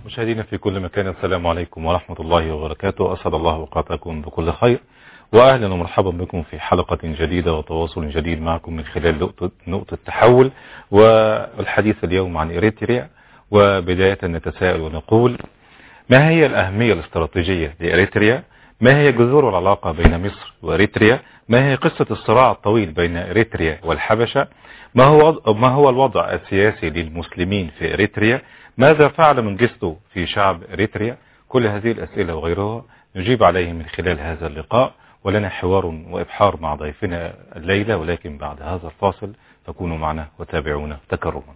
مشاهدينا في كل مكان السلام عليكم ورحمة الله وبركاته أسعد الله أوقاتكم بكل خير وأهلا ومرحبا بكم في حلقة جديدة وتواصل جديد معكم من خلال نقطة, نقطة تحول والحديث اليوم عن إريتريا وبداية نتساءل ونقول ما هي الأهمية الاستراتيجية لإريتريا ما هي جذور العلاقة بين مصر وإريتريا ما هي قصة الصراع الطويل بين إريتريا والحبشة ما هو, ما هو الوضع السياسي للمسلمين في إريتريا ماذا فعل منجستو في شعب إريتريا كل هذه الأسئلة وغيرها نجيب عليه من خلال هذا اللقاء ولنا حوار وإبحار مع ضيفنا الليلة ولكن بعد هذا الفاصل فكونوا معنا وتابعونا تكرما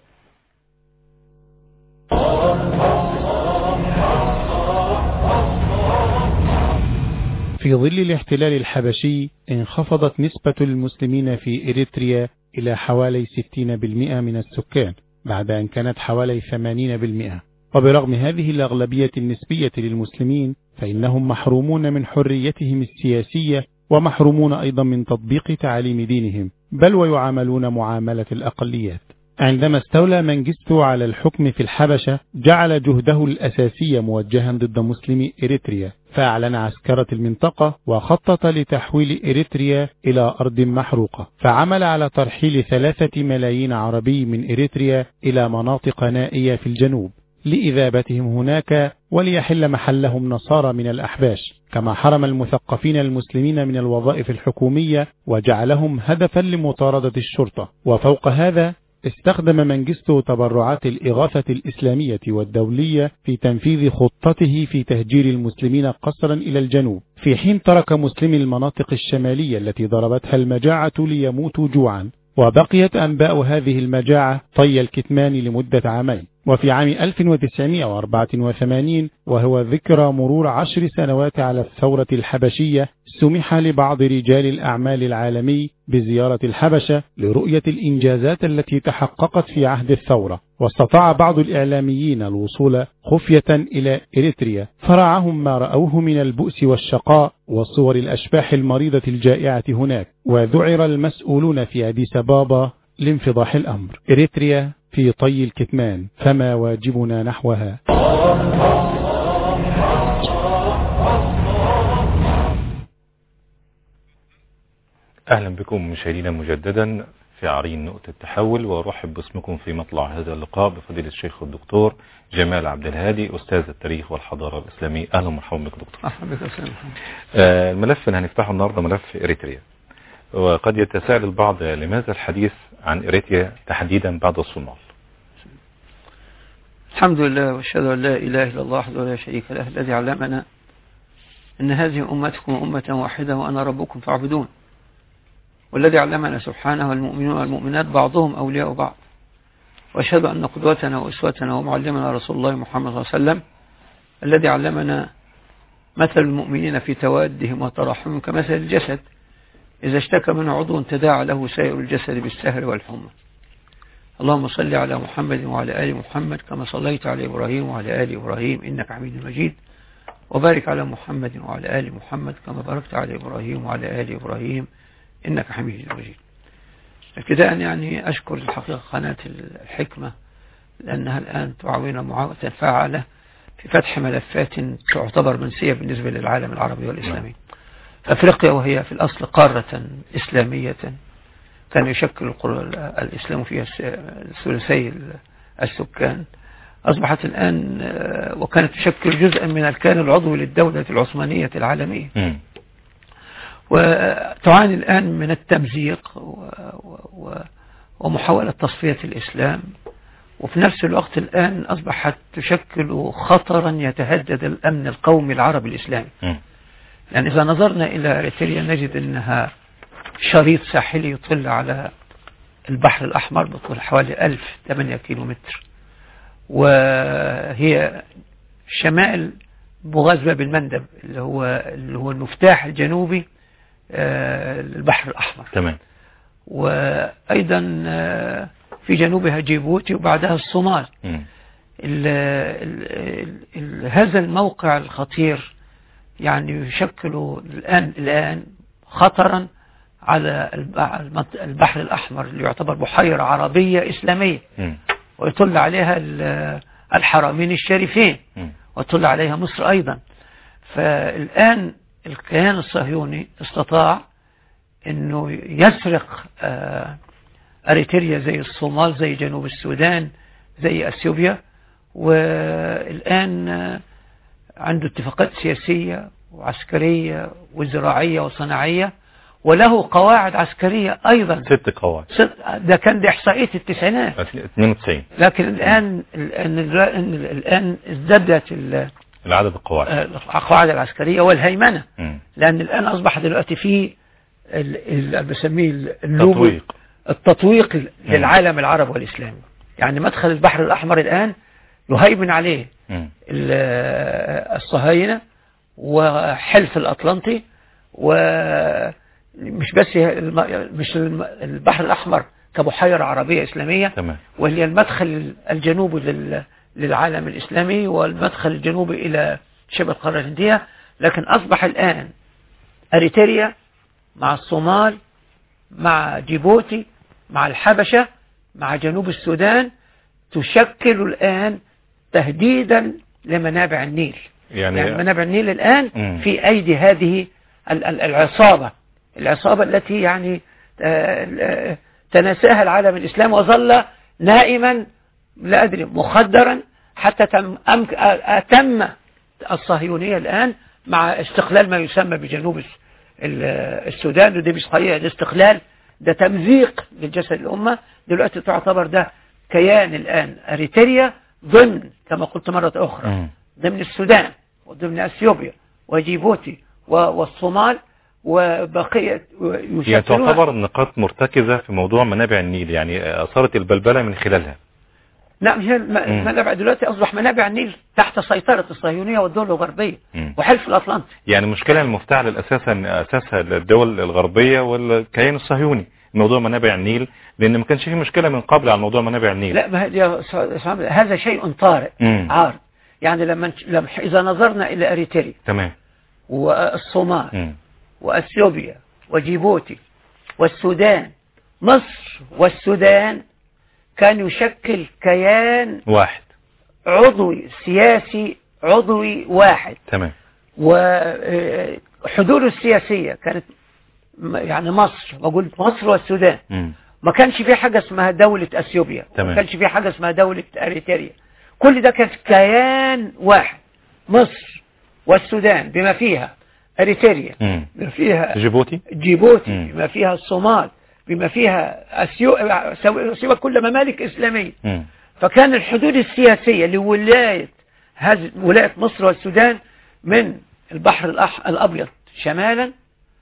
في ظل الاحتلال الحبشي انخفضت نسبة المسلمين في إريتريا إلى حوالي 60% من السكان بعد أن كانت حوالي 80% وبرغم هذه الأغلبية النسبية للمسلمين فإنهم محرومون من حريتهم السياسية ومحرومون أيضا من تطبيق تعاليم دينهم بل ويعاملون معاملة الأقليات عندما استولى منجستو على الحكم في الحبشة جعل جهده الأساسي موجها ضد مسلمي إريتريا فأعلن عسكرة المنطقة وخطط لتحويل إريتريا إلى أرض محروقة فعمل على ترحيل ثلاثة ملايين عربي من إريتريا إلى مناطق نائية في الجنوب لإذابتهم هناك وليحل محلهم نصارى من الأحباش كما حرم المثقفين المسلمين من الوظائف الحكومية وجعلهم هدفا لمطاردة الشرطة وفوق هذا استخدم منجستو تبرعات الإغاثة الإسلامية والدولية في تنفيذ خطته في تهجير المسلمين قصرا إلى الجنوب في حين ترك مسلمي المناطق الشمالية التي ضربتها المجاعة ليموتوا جوعا وبقيت أنباء هذه المجاعة طي الكتمان لمدة عامين وفي عام 1984 وهو ذكرى مرور عشر سنوات على الثورة الحبشية سمح لبعض رجال الأعمال العالمي بزيارة الحبشة لرؤية الإنجازات التي تحققت في عهد الثورة واستطاع بعض الإعلاميين الوصول خفية إلى إريتريا فرعهم ما رأوه من البؤس والشقاء وصور الأشباح المريضة الجائعة هناك وذعر المسؤولون في أديس بابا لانفضاح الأمر إريتريا في طي الكتمان فما واجبنا نحوها أهلا بكم مشاهدينا مجددا في عرين نقطة التحول وأرحب باسمكم في مطلع هذا اللقاء بفضيلة الشيخ الدكتور جمال عبد الهادي أستاذ التاريخ والحضارة الإسلامية أهلا ومرحبا بك دكتور أهلا بك أستاذ آه الملف اللي هنفتحه النهاردة ملف إريتريا وقد يتساءل البعض لماذا الحديث عن إريتريا تحديدا بعد الصومال الحمد لله واشهد ان لا اله الا الله وحده لا شريك له الذي علمنا ان هذه امتكم امه واحده وانا ربكم فاعبدون والذي علمنا سبحانه والمؤمنون والمؤمنات بعضهم اولياء بعض واشهد ان قدوتنا واسوتنا ومعلمنا رسول الله محمد صلى الله عليه وسلم الذي علمنا مثل المؤمنين في توادهم وتراحمهم كمثل الجسد اذا اشتكى منه عضو تداعى له سائر الجسد بالسهر والحمى اللهم صل على محمد وعلى آل محمد كما صليت على إبراهيم وعلى آل إبراهيم إنك حميد مجيد وبارك على محمد وعلى آل محمد كما باركت على إبراهيم وعلى آل إبراهيم إنك حميد مجيد ابتداء يعني أشكر الحقيقة قناة الحكمة لأنها الآن تعاون معاونة فعالة في فتح ملفات تعتبر منسية بالنسبة للعالم العربي والإسلامي أفريقيا وهي في الأصل قارة إسلامية كان يشكل الإسلام فيها ثلثي السكان أصبحت الآن وكانت تشكل جزءا من الكيان العضوي للدولة العثمانية العالمية م. وتعاني الآن من التمزيق و و ومحاولة تصفية الإسلام وفي نفس الوقت الآن أصبحت تشكل خطرا يتهدد الأمن القومي العربي الإسلامي م. يعني إذا نظرنا إلى إريتريا نجد أنها شريط ساحلي يطل على البحر الأحمر بطول حوالي 1008 كيلو متر وهي شمال بغاز باب المندب اللي هو اللي هو المفتاح الجنوبي للبحر الأحمر تمام وأيضا في جنوبها جيبوتي وبعدها الصومال ال ال ال هذا الموقع الخطير يعني يشكل الآن الآن خطرا على البحر الأحمر اللي يعتبر بحيرة عربية إسلامية م. ويطل عليها الحرمين الشريفين مم. وطل عليها مصر أيضا فالآن الكيان الصهيوني استطاع أنه يسرق آه، أريتريا زي الصومال زي جنوب السودان زي أثيوبيا والآن آه، عنده اتفاقات سياسية وعسكرية وزراعية وصناعية وله قواعد عسكرية أيضا ست قواعد صد- ده كان دي إحصائية التسعينات 92 لكن الآن الآن الآن ازدادت ال- العدد القواعد القواعد العسكرية والهيمنة مم. لأن الآن أصبح دلوقتي في ال- ال- اللي بسميه اللوبو تطويق التطويق للعالم العربي والإسلامي يعني مدخل البحر الأحمر الآن يهيمن عليه مم. ال- الصهاينة وحلف الأطلنطي ومش بس الم- مش الم- البحر الأحمر كبحيرة عربية إسلامية تمام وهي المدخل الجنوبي لل- للعالم الإسلامي والمدخل الجنوبي إلى شبه القارة الهندية لكن أصبح الآن أريتريا مع الصومال مع جيبوتي مع الحبشة مع جنوب السودان تشكل الآن تهديدا لمنابع النيل يعني, يعني منابع النيل الآن مم. في أيدي هذه ال- ال- العصابة العصابة التي يعني آه، آه، تناساها العالم الإسلامي وظل نائما لا أدري مخدرا حتى تم أم- أتم الصهيونية الآن مع استقلال ما يسمى بجنوب الس- ال- السودان ودي مش حقيقة ده استقلال ده تمزيق للجسد الأمة دلوقتي تعتبر ده كيان الآن أريتريا ضمن كما قلت مرة أخرى مم. ضمن السودان وضمن اثيوبيا وجيبوتي و- والصومال وبقية هي يشكلون تعتبر نقاط مرتكزة في موضوع منابع النيل يعني أثارت البلبلة من خلالها نعم هي الم- المنابع دلوقتي أصبح منابع النيل تحت سيطرة الصهيونية والدول الغربية مم. وحلف الأطلنطي يعني المشكلة المفتعل الأساسا أساسها الدول الغربية والكيان الصهيوني موضوع منابع النيل لأن ما كانش فيه مشكلة من قبل على موضوع منابع النيل لا ما هي- يا س- سامي، هذا شيء طارئ مم. عارض يعني لما نش- لما إذا نظرنا إلى أريتريا تمام والصومال مم. وأثيوبيا وجيبوتي والسودان مصر والسودان كان يشكل كيان واحد عضوي سياسي عضوي واحد تمام وحدوده السياسية كانت م- يعني مصر بقول مصر والسودان مم. ما كانش في حاجة اسمها دولة اثيوبيا تمام. ما كانش في حاجة اسمها دولة اريتريا كل ده كان كيان واحد مصر والسودان بما فيها اريتريا مم. بما فيها جيبوتي جيبوتي مم. بما فيها الصومال بما فيها أسيو... سو- سوى كل ممالك إسلامية مم. فكان الحدود السياسية لولاية هذه ولاية مصر والسودان من البحر الأح... الأبيض شمالا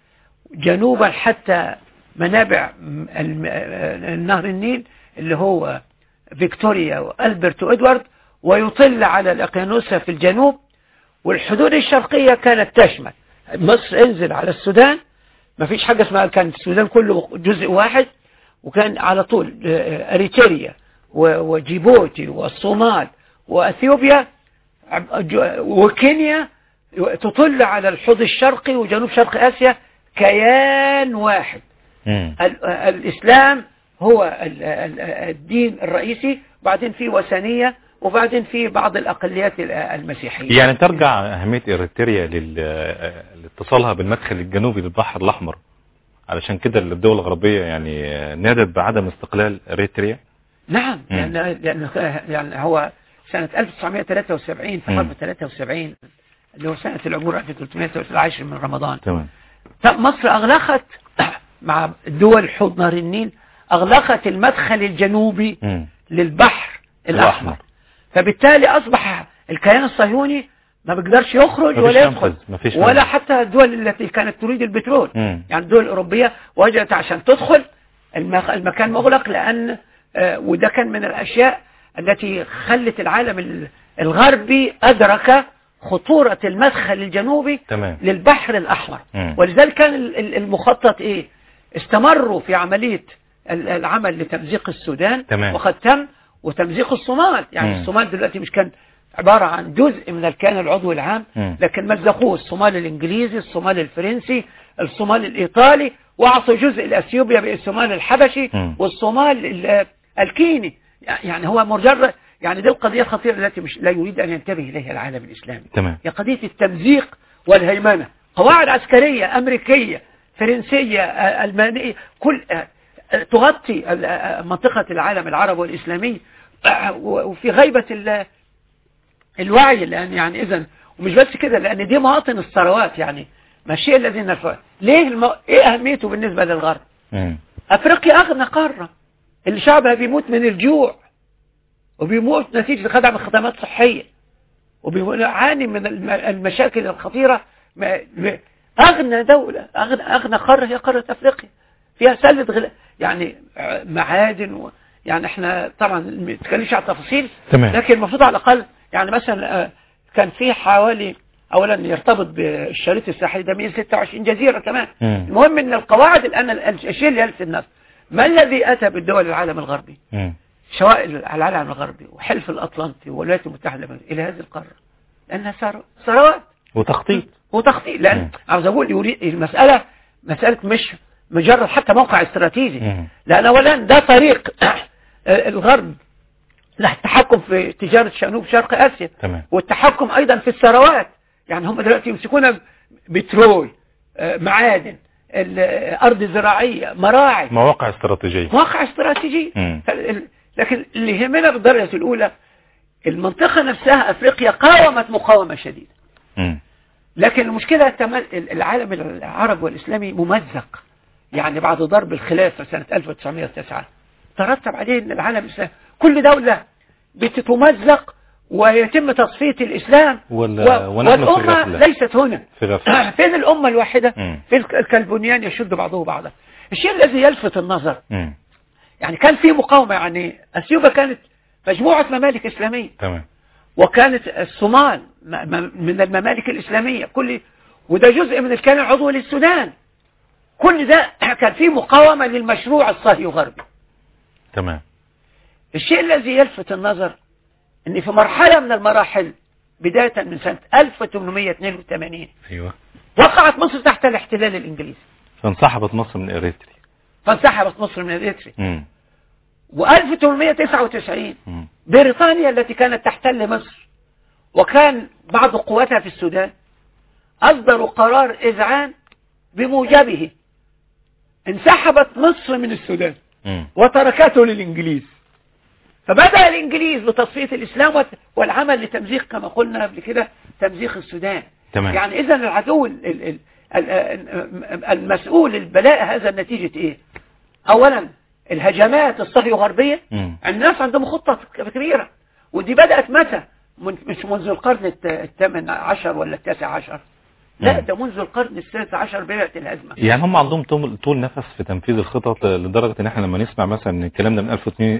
جنوبا حتى منابع م- الم- النهر النيل اللي هو فيكتوريا وألبرت وإدوارد ويطل على الأقيانوسة في الجنوب والحدود الشرقية كانت تشمل مصر انزل على السودان ما فيش حاجة اسمها كان السودان كله جزء واحد وكان على طول آه، أريتريا و- وجيبوتي والصومال وأثيوبيا عب- ج- وكينيا تطل على الحوض الشرقي وجنوب شرق آسيا كيان واحد مم. ال- الإسلام هو ال- ال- الدين الرئيسي وبعدين في وثنية وبعدين في بعض الأقليات ال- المسيحية يعني ترجع أهمية إريتريا لل- لاتصالها بالمدخل الجنوبي للبحر الأحمر علشان كده الدول الغربية يعني نادت بعدم استقلال إريتريا نعم مم. لأن لأن يعني هو سنة 1973 في مم. حرب 73 اللي هو سنة العبور 1310 من رمضان تمام طب مصر أغلقت مع دول حوض نهر النيل أغلقت المدخل الجنوبي مم. للبحر الأحمر الأحمر. فبالتالي أصبح الكيان الصهيوني ما بيقدرش يخرج مفيش ولا منفذ، يدخل مفيش ولا منفذ. حتى الدول التي كانت تريد البترول مم. يعني الدول الأوروبية وجدت عشان تدخل المخ- المكان مغلق لأن آه، وده كان من الأشياء التي خلت العالم ال- الغربي أدرك خطورة المدخل الجنوبي تمام للبحر الأحمر مم. ولذلك كان ال- ال- المخطط إيه استمروا في عملية ال- العمل لتمزيق السودان تمام. وقد تم وتمزيق الصومال يعني مم. الصومال دلوقتي مش كان عبارة عن جزء من الكيان العضوي العام مم. لكن مزقوه الصومال الإنجليزي الصومال الفرنسي الصومال الإيطالي وأعطوا جزء لأثيوبيا بالصومال الحبشي مم. والصومال ال- الكيني يعني هو مجرد يعني دي القضية الخطيرة التي مش لا يريد أن ينتبه إليها العالم الإسلامي تمام هي قضية التمزيق والهيمنة قواعد عسكرية أمريكية فرنسية آه، ألمانية كل آه، آه، تغطي ال- آه، منطقة العالم العربي والإسلامي آه، و- وفي غيبة ال- الوعي لأن يعني إذا ومش بس كده لأن دي مواطن الثروات يعني ما الشيء الذي نرفعه ليه الم... إيه أهميته بالنسبة للغرب مم. أفريقيا أغنى قارة اللي شعبها بيموت من الجوع وبيموت نتيجة خدع خدمات صحية وبيعاني من الم- المشاكل الخطيرة ما- م- أغنى دولة أغنى, أغنى قارة هي قارة أفريقيا فيها سلة غلا يعني ع- معادن و يعني احنا طبعا ما نتكلمش على التفاصيل تمام. لكن المفروض على الأقل يعني مثلا آه، كان في حوالي أولا يرتبط بالشريط الساحلي ده 126 جزيرة كمان مم. المهم ان القواعد الان الشيء اللي يلفت الناس ما الذي اتى بالدول العالم الغربي مم. سواء العالم الغربي وحلف الاطلنطي والولايات المتحده الامريكيه الى هذه القاره لانها ثروات ثروات وتخطيط وتخطيط لان مم. عاوز اقول يريد المساله مساله مش مجرد حتى موقع استراتيجي مم. لان اولا ده طريق الغرب للتحكم في تجاره جنوب شرق اسيا تمام والتحكم ايضا في الثروات يعني هم دلوقتي يمسكون بترول آه، معادن ال- آه، ارض زراعيه مراعي مواقع استراتيجية مواقع استراتيجية مم. فال- لكن اللي يهمنا بالدرجة الأولى المنطقة نفسها أفريقيا قاومت مقاومة شديدة مم. لكن المشكلة التم- العالم العربي والإسلامي ممزق يعني بعد ضرب الخلافة سنة 1909 ترتب عليه أن العالم الإسلامي كل دولة بتتمزق ويتم تصفية الإسلام وال- ونحن في والأمة غفلة. ليست هنا في غفلة فين الأمة الواحدة مم. في الك- كالبنيان يشد بعضه بعضا الشيء الذي يلفت النظر مم. يعني كان في مقاومة يعني أثيوبيا كانت مجموعة ممالك إسلامية تمام وكانت الصومال م- م- من الممالك الإسلامية كل وده جزء من الكيان العضوي للسودان كل ده كان في مقاومة للمشروع الصهيوني غربي تمام الشيء الذي يلفت النظر ان في مرحلة من المراحل بداية من سنة 1882 ايوه وقعت مصر تحت الاحتلال الإنجليزي فانسحبت مصر من اريتري فانسحبت مصر من الإريتري مم. و1899 مم. بريطانيا التي كانت تحتل مصر وكان بعض قواتها في السودان أصدروا قرار إذعان بموجبه انسحبت مصر من السودان مم. وتركته للإنجليز فبدأ الإنجليز بتصفية الإسلام وت- والعمل لتمزيق كما قلنا قبل كده تمزيق السودان تمام. يعني إذا العدو ال- ال- ال- ال- المسؤول البلاء هذا النتيجة إيه أولا الهجمات الصهيو غربية مم. الناس عندهم خطة كبيرة ودي بدأت متى من- مش منذ القرن الت- الثامن عشر ولا التاسع عشر لا مم. ده منذ القرن السادس عشر بدأت الهزمة يعني هم عندهم طول طول نفس في تنفيذ الخطط لدرجة ان احنا لما نسمع مثلا ان الكلام ده من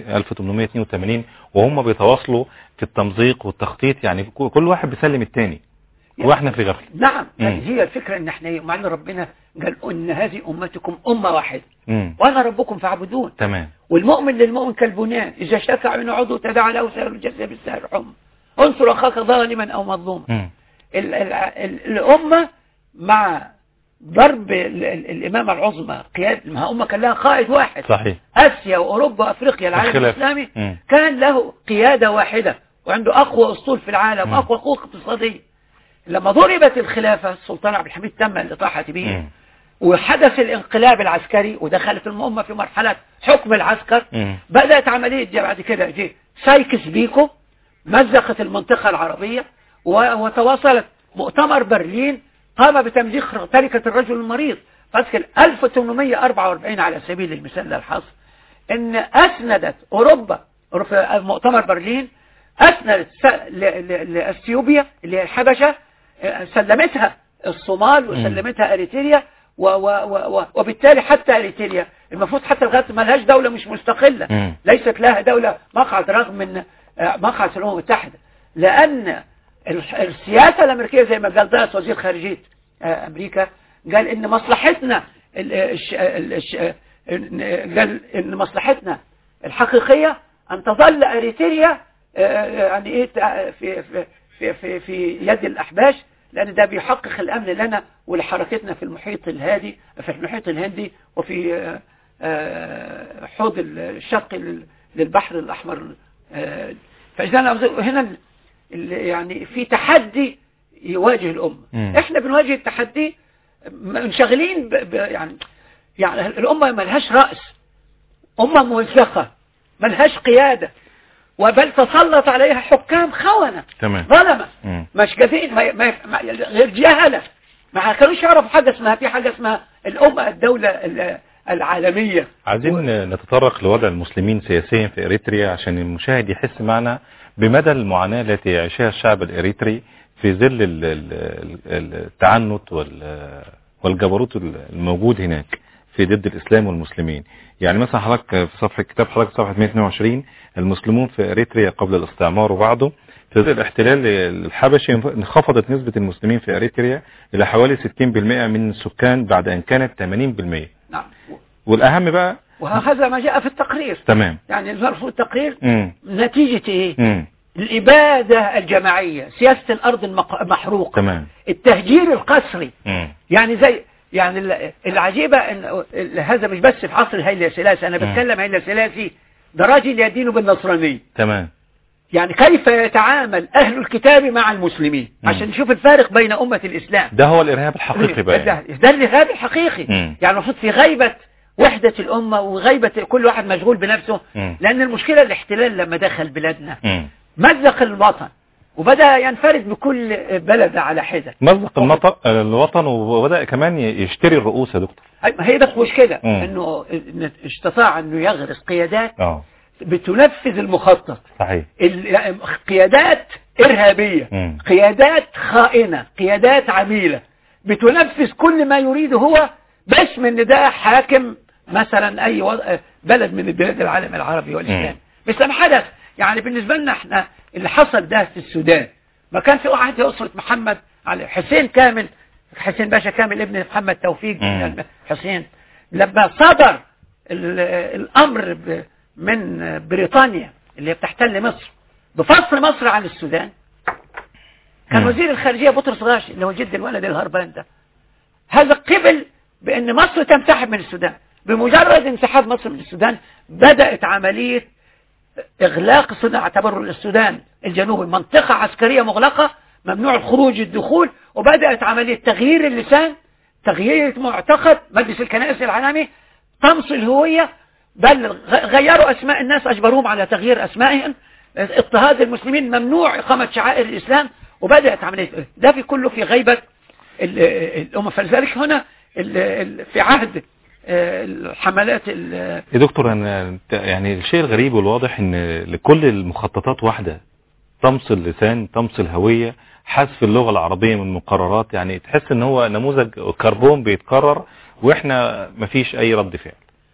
1882 وهم بيتواصلوا في التمزيق والتخطيط يعني كل كل واحد بيسلم التاني واحنا في غفلة نعم مم. هي الفكرة ان احنا مع ان ربنا قال ان هذه امتكم امة واحدة مم. وانا ربكم فاعبدون تمام والمؤمن للمؤمن كالبنيان اذا شكى عين عضو تداعى له سائر الجسد بالسهر حمى انصر اخاك ظالما او مظلوما مم. ال ال ال الامة مع ضرب ال ال الامامة العظمى قيادة ما امة كان لها قائد واحد صحيح اسيا واوروبا وافريقيا العالم الخلاف. الاسلامي مم. كان له قيادة واحدة وعنده اقوى اسطول في العالم مم. واقوى قوة اقتصادية لما ضربت الخلافة السلطان عبد الحميد تم الإطاحة به مم. وحدث الانقلاب العسكري ودخلت الأمة في مرحلة حكم العسكر مم. بدأت عملية دي بعد كده جه سايكس بيكو مزقت المنطقة العربية و- وتواصلت مؤتمر برلين قام بتمزيق تركة الرجل المريض فاذكر 1844 على سبيل المثال للحصر ان اسندت اوروبا في مؤتمر برلين اسندت س- ل- ل- لاثيوبيا اللي هي الحبشه آه، سلمتها الصومال وسلمتها اريتريا و و و و وبالتالي حتى اريتريا المفروض حتى لغايه ما لهاش دوله مش مستقله مم. ليست لها دوله مقعد رغم من آه، مقعد في الامم المتحده لان ال- السياسه الامريكيه زي ما قال داس وزير خارجيه آه، امريكا قال ان مصلحتنا ال- الش- ال- الش- إن- قال ان مصلحتنا الحقيقيه ان تظل اريتريا آه، يعني ايه تع- في في في في, في يد الاحباش لان ده بيحقق الامن لنا ولحركتنا في المحيط الهادي في المحيط الهندي وفي آه، آه، حوض الشرقي لل- للبحر الاحمر آه، فاذا أنا أقصد- هنا ال- ال- يعني في تحدي يواجه الامه مم. احنا بنواجه التحدي منشغلين ب... ب... يعني يعني الامه ملهاش راس امه موثقه ملهاش قياده وبل تسلط عليها حكام خونه تمام ظلمه مم. مش كثير ما ما ما غير جهله ما كانوش يعرفوا حاجه اسمها في حاجه اسمها الامه الدوله ال- العالميه عايزين نتطرق لوضع المسلمين سياسيا في اريتريا عشان المشاهد يحس معنا بمدى المعاناة التي يعيشها الشعب الاريتري في ظل ال- ال- ال- التعنت وال- والجبروت الموجود هناك في ضد الاسلام والمسلمين يعني مثلا حضرتك في صفحة كتاب حضرتك صفحة 122 المسلمون في اريتريا قبل الاستعمار وبعده في ظل الاحتلال الحبشي انخفضت نسبة المسلمين في اريتريا الى حوالي 60% من السكان بعد ان كانت 80% نعم والاهم بقى وهذا ما جاء في التقرير تمام يعني المرفوض التقرير امم نتيجه ايه امم الإبادة الجماعية سياسة الأرض المحروقة تمام التهجير القسري امم يعني زي يعني ال- العجيبة ان ال- هذا مش بس في عصر هيلا سلاسي أنا مم. بتكلم هيلا سلاسي ده راجل يدين بالنصرانية تمام يعني كيف يتعامل أهل الكتاب مع المسلمين مم. عشان نشوف الفارق بين أمة الإسلام ده هو الارهاب الحقيقي بقى ده, ده الإرهاب الحقيقي مم. يعني المفروض في غيبة وحدة الأمة وغيبة كل واحد مشغول بنفسه مم. لأن المشكلة الاحتلال لما دخل بلادنا امم مزق الوطن وبدأ ينفرد بكل بلد على حدة مزق المطر الوطن وبدا كمان يشتري الرؤوس يا دكتور أي- ما هي بس مشكلة مم. انه إن استطاع انه يغرس قيادات اه بتنفذ المخطط صحيح ال- قيادات ارهابية مم. قيادات خائنة قيادات عميلة بتنفذ كل ما يريده هو باسم ان ده حاكم مثلا اي وض- بلد من بلاد العالم العربي والاسلام مثل ما حدث يعني بالنسبة لنا احنا اللي حصل ده في السودان ما كان في واحد أسرة محمد علي حسين كامل حسين باشا كامل ابن محمد توفيق مم. حسين لما صدر ال- الأمر ب- من بريطانيا اللي بتحتل مصر بفصل مصر عن السودان كان مم. وزير الخارجية بطرس غاشي اللي هو جد الولد الهربان ده هذا قبل بأن مصر تنسحب من السودان بمجرد انسحاب مصر من السودان بدأت عملية إغلاق السودان اعتبروا السودان الجنوبي منطقة عسكرية مغلقة ممنوع الخروج الدخول وبدأت عملية تغيير اللسان تغيير معتقد مجلس الكنائس العالمي طمس الهوية بل غ- غيروا أسماء الناس أجبروهم على تغيير أسمائهم اضطهاد المسلمين ممنوع إقامة شعائر الإسلام وبدأت عملية ده في كله في غيبة ال- الأمة فلذلك هنا ال- ال- في عهد آه، الحملات ال- يا دكتور انا يعني الشيء الغريب والواضح ان لكل المخططات واحده طمس اللسان طمس الهويه حذف اللغه العربيه من المقررات يعني تحس ان هو نموذج كربون بيتكرر واحنا مفيش اي رد فعل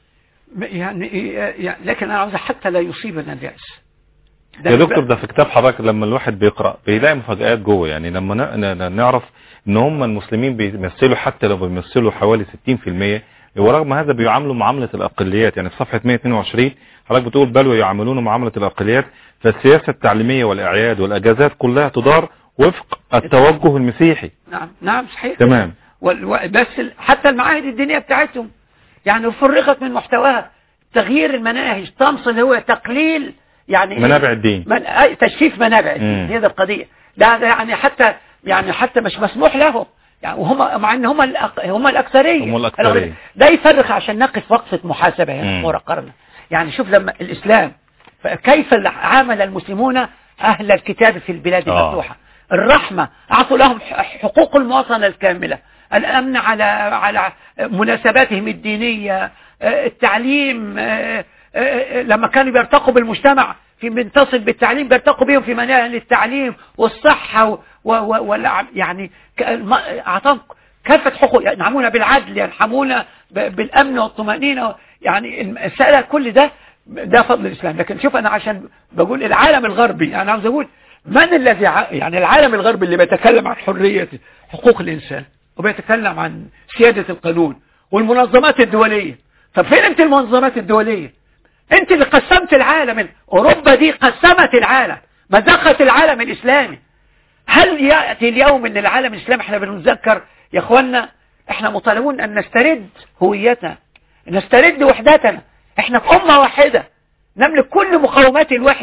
يعني يعني لكن أنا عاوز حتى لا يصيبنا اليأس ده يا دكتور ده في كتاب حضرتك لما الواحد بيقرأ بيلاقي مفاجآت جوه يعني لما ن- ن- نعرف ان هم المسلمين بيمثلوا حتى لو بيمثلوا حوالي 60% ورغم هذا بيعاملوا معاملة الأقليات يعني في صفحة 122 حضرتك بتقول بل ويعاملون معاملة الأقليات فالسياسة التعليمية والإعياد والأجازات كلها تدار وفق التوجه المسيحي نعم نعم صحيح تمام وال- و- بس ال- حتى المعاهد الدينية بتاعتهم يعني فرغت من محتواها تغيير المناهج طمس اللي هو تقليل يعني منابع الدين من أي- تجفيف منابع الدين مم. هي ده القضية ده ده يعني حتى يعني حتى مش مسموح لهم يعني وهم مع ان هم الأق... هم الاكثريه هم الأكثرية. ده يفرق عشان نقف وقفه محاسبه هنا مم. ورا قرنا يعني شوف لما الاسلام كيف عامل المسلمون اهل الكتاب في البلاد آه. المفتوحه الرحمه اعطوا لهم ح- حقوق المواطنه الكامله الامن على على مناسباتهم الدينيه آه، التعليم آه، آه، آه، لما كانوا بيرتقوا بالمجتمع في بنتصل بالتعليم بيرتقوا بهم في مناهج التعليم والصحة و و و والع- يعني ك- الم- أعطاهم كافة حقوق ينعمون بالعدل يرحمون ب- بالأمن والطمأنينة يعني المسألة كل ده ده فضل الإسلام لكن شوف أنا عشان بقول العالم الغربي أنا عاوز أقول من الذي ع- يعني العالم الغربي اللي بيتكلم عن حرية حقوق الإنسان وبيتكلم عن سيادة القانون والمنظمات الدولية طب فين انت المنظمات الدولية انت اللي قسمت العالم اوروبا دي قسمت العالم مزقت العالم الاسلامي هل يأتي اليوم ان العالم الاسلامي احنا بنتذكر يا اخوانا احنا مطالبون ان نسترد هويتنا نسترد وحدتنا احنا في امة واحدة نملك كل مقومات الوحدة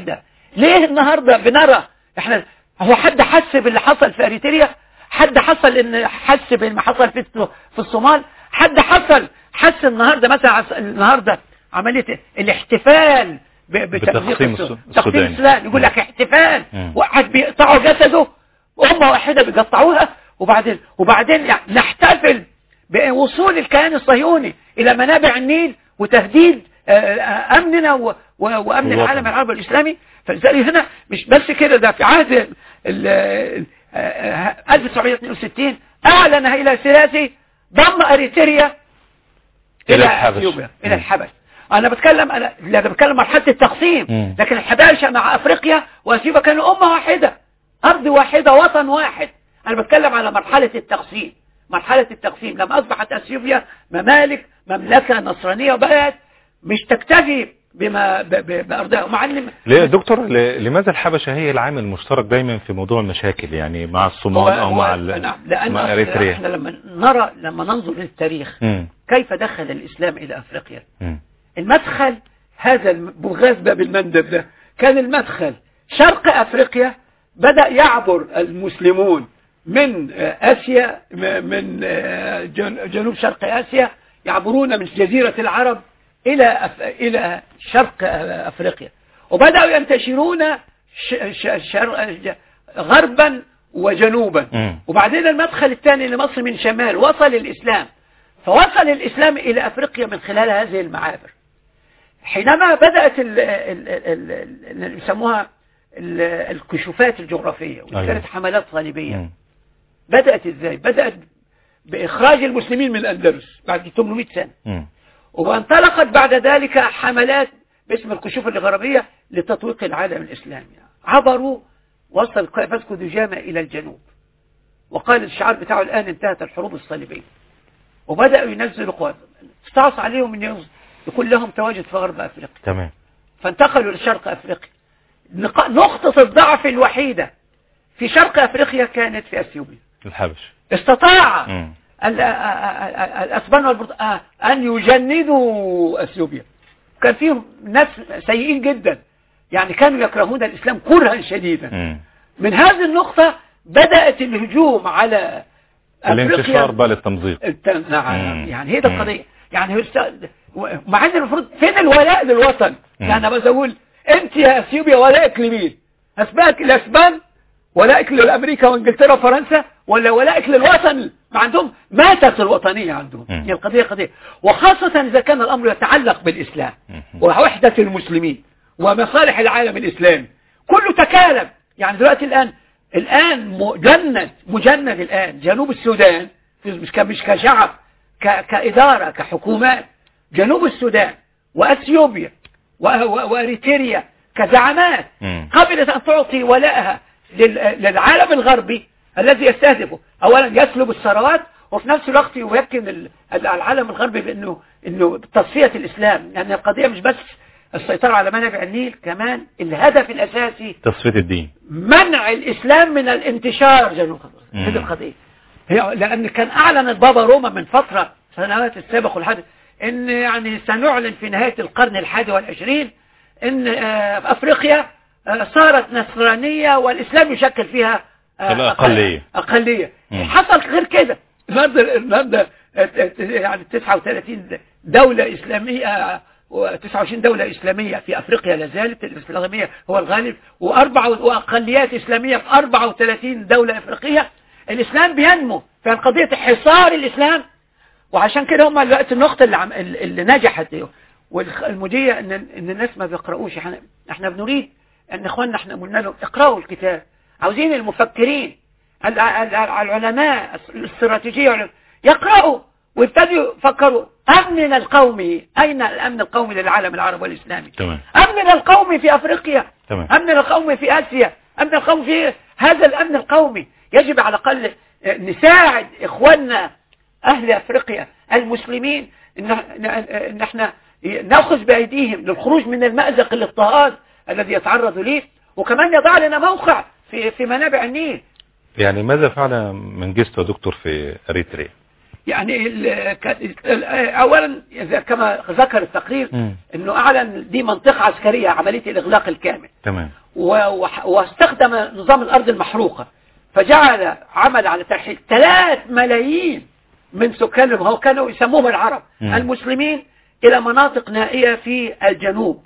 ليه النهاردة بنرى احنا هو حد حس باللي حصل في اريتريا حد حصل ان حس بالما حصل في في الصومال حد حصل حس النهاردة مثلا عس- النهاردة عملية الاحتفال ب- بتمزيق بتقسيم السو- الس- تقسيم السودان. السودان يقول لك احتفال مم. واحد بيقطعوا جسده أمة واحدة بيقطعوها وبعدين وبعدين يعني نحتفل بوصول الكيان الصهيوني إلى منابع النيل وتهديد آه، آه، أمننا و- و- وأمن الوطن. العالم العربي الإسلامي فلذلك هنا مش بس كده ده في عهد ال- ال- آه، 1962 أعلن هيلا سلاسي ضم أريتريا إلى إلى الحبش. أثيوبيا إلى مم. الحبش أنا بتكلم أنا لا، أنا بتكلم مرحلة التقسيم مم. لكن الحباشة مع أفريقيا وأثيوبيا كانوا أمة واحدة أرض واحدة وطن واحد أنا بتكلم على مرحلة التقسيم مرحلة التقسيم لما أصبحت أثيوبيا ممالك مملكة نصرانية وبقت مش تكتفي بما ب- ب- بأرضها مع أن ليه يا دكتور ل- لماذا الحبشة هي العامل المشترك دايما في موضوع المشاكل يعني مع الصومال او مع ال- نعم لأن مع أصل اريتريا احنا لما نرى لما ننظر للتاريخ مم. كيف دخل الإسلام إلى أفريقيا مم. المدخل هذا بغاز باب المندب ده كان المدخل شرق أفريقيا بدأ يعبر المسلمون من آه، آسيا م- من آه، جن- جنوب شرق آسيا يعبرون من جزيرة العرب إلى أف... إلى شرق آه، أفريقيا وبدأوا ينتشرون ش... ش... شر... ج- غربا وجنوبا مم. وبعدين المدخل الثاني لمصر من شمال وصل الإسلام فوصل الإسلام إلى أفريقيا من خلال هذه المعابر حينما بدأت ال- ال- ال- ال- اللي بيسموها ال- الكشوفات الجغرافية أيوة. وكانت حملات صليبية مم. بدأت ازاي بدأت بإخراج المسلمين من الأندلس بعد 800 سنة مم. وانطلقت بعد ذلك حملات باسم الكشوف الغربية لتطويق العالم الإسلامي عبروا وصل فاسكو دو جاما إلى الجنوب وقال الشعار بتاعه الآن انتهت الحروب الصليبية وبدأوا ينزلوا قوات استعص عليهم ان يز- يكون لهم تواجد في غرب أفريقيا تمام فانتقلوا لشرق أفريقيا نق- نقطة الضعف الوحيدة في شرق أفريقيا كانت في أثيوبيا الحبش استطاع مم. ال- ال- ال- الأسبان والبرتقال أن يجندوا أثيوبيا كان فيهم ناس سيئين جدا يعني كانوا يكرهون الإسلام كرها شديدا مم. من من هذه النقطة بدأت الهجوم على الانتشار بقى للتمزيق الت- نعم مم. يعني هي ده مم. القضية يعني هو است- و- مع ان المفروض فين الولاء للوطن مم. يعني انا بس اقول انت يا اثيوبيا ولائك لمين اسبابك الاسبان ولائك لامريكا وانجلترا وفرنسا ولا ولائك للوطن ما عندهم ماتت الوطنية عندهم مم. هي القضية قضية وخاصة اذا كان الامر يتعلق بالاسلام مم. ووحدة المسلمين ومصالح العالم الاسلامي كله تكالب يعني دلوقتي الان الان مجند مجند الان جنوب السودان مش ك- مش كشعب ك- كإدارة كحكومات جنوب السودان وأثيوبيا و- و- وأريتريا كزعامات مم. قبلت أن تعطي ولاءها لل- للعالم الغربي الذي يستهدفه أولا يسلب الثروات وفي نفس الوقت يمكن ال- العالم الغربي بأنه إنه تصفية الإسلام لأن يعني القضية مش بس السيطرة على منابع النيل كمان الهدف الأساسي تصفية الدين منع الإسلام من الانتشار جنوب مم. هذه القضية هي لأن كان أعلن البابا روما من فترة سنوات السابق والحادث إن يعني سنعلن في نهاية القرن الحادي والعشرين إن آه، في أفريقيا آه، صارت نصرانية والإسلام يشكل فيها آه، الأقلية. أقلية مم. حصل غير كده النهارده النهارده آه، آه، يعني 39 دولة إسلامية و29 دولة إسلامية في أفريقيا لازالت الإسلامية هو الغالب وأربع وأقليات إسلامية في 34 دولة إفريقية الإسلام بينمو في قضية حصار الإسلام وعشان كده هم الوقت النقطة اللي, عم اللي نجحت دي والمدية إن, إن الناس ما بيقرأوش احنا, احنا بنريد أن إخواننا احنا قلنا لهم اقرأوا الكتاب عاوزين المفكرين ال- ال- العلماء الاستراتيجية يقرأوا ويبتدوا يفكروا أمننا القومي أين الأمن القومي للعالم العربي والإسلامي تمام أمننا القومي في أفريقيا تمام أمننا القومي في آسيا أمن القومي في هذا الأمن القومي يجب على الأقل نساعد إخواننا أهل أفريقيا المسلمين إن إن احنا نأخذ بأيديهم للخروج من المأزق الاضطهاد الذي يتعرض ليه وكمان يضع لنا موقع في في منابع النيل يعني ماذا فعل منجستو يا دكتور في اريتريا يعني ال- كان- ال- اولا إذا كما ذكر التقرير مم. انه اعلن دي منطقة عسكرية عملية الاغلاق الكامل تمام و- وح- واستخدم نظام الأرض المحروقة فجعل عمل على ترحيل 3 ملايين من سكانهم هو كانوا يسموهم العرب مم. المسلمين إلى مناطق نائية في الجنوب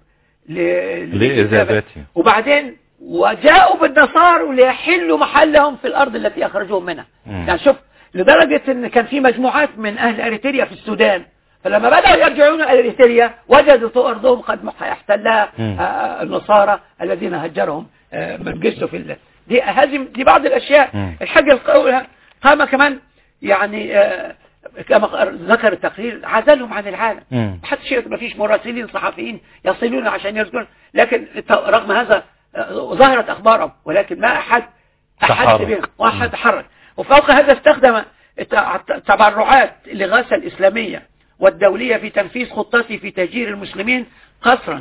ل- لإذابتهم. وبعدين وجاءوا بالنصارى ليحلوا محلهم في الأرض التي أخرجوهم منها مم. يعني شوف لدرجة ان كان في مجموعات من اهل اريتريا في السودان فلما بدأوا يرجعون الى اريتريا وجدوا ارضهم قد مح- احتلها مم. آه، النصارى الذين هجرهم آه، من جسوا في الله دي هذه دي بعض الاشياء مم. الحاجة القولة قام كمان يعني آه، كما ذكر التقرير عزلهم عن العالم مم. محدش يقدر- ما فيش مراسلين صحفيين يصلون عشان يذكرون لكن الت- رغم هذا آه، ظهرت اخبارهم ولكن ما احد احد تحرك. بهم واحد تحرك وفوق هذا استخدم الت- التبرعات الإغاثة الإسلامية والدولية في تنفيذ خطته في تهجير المسلمين قسرا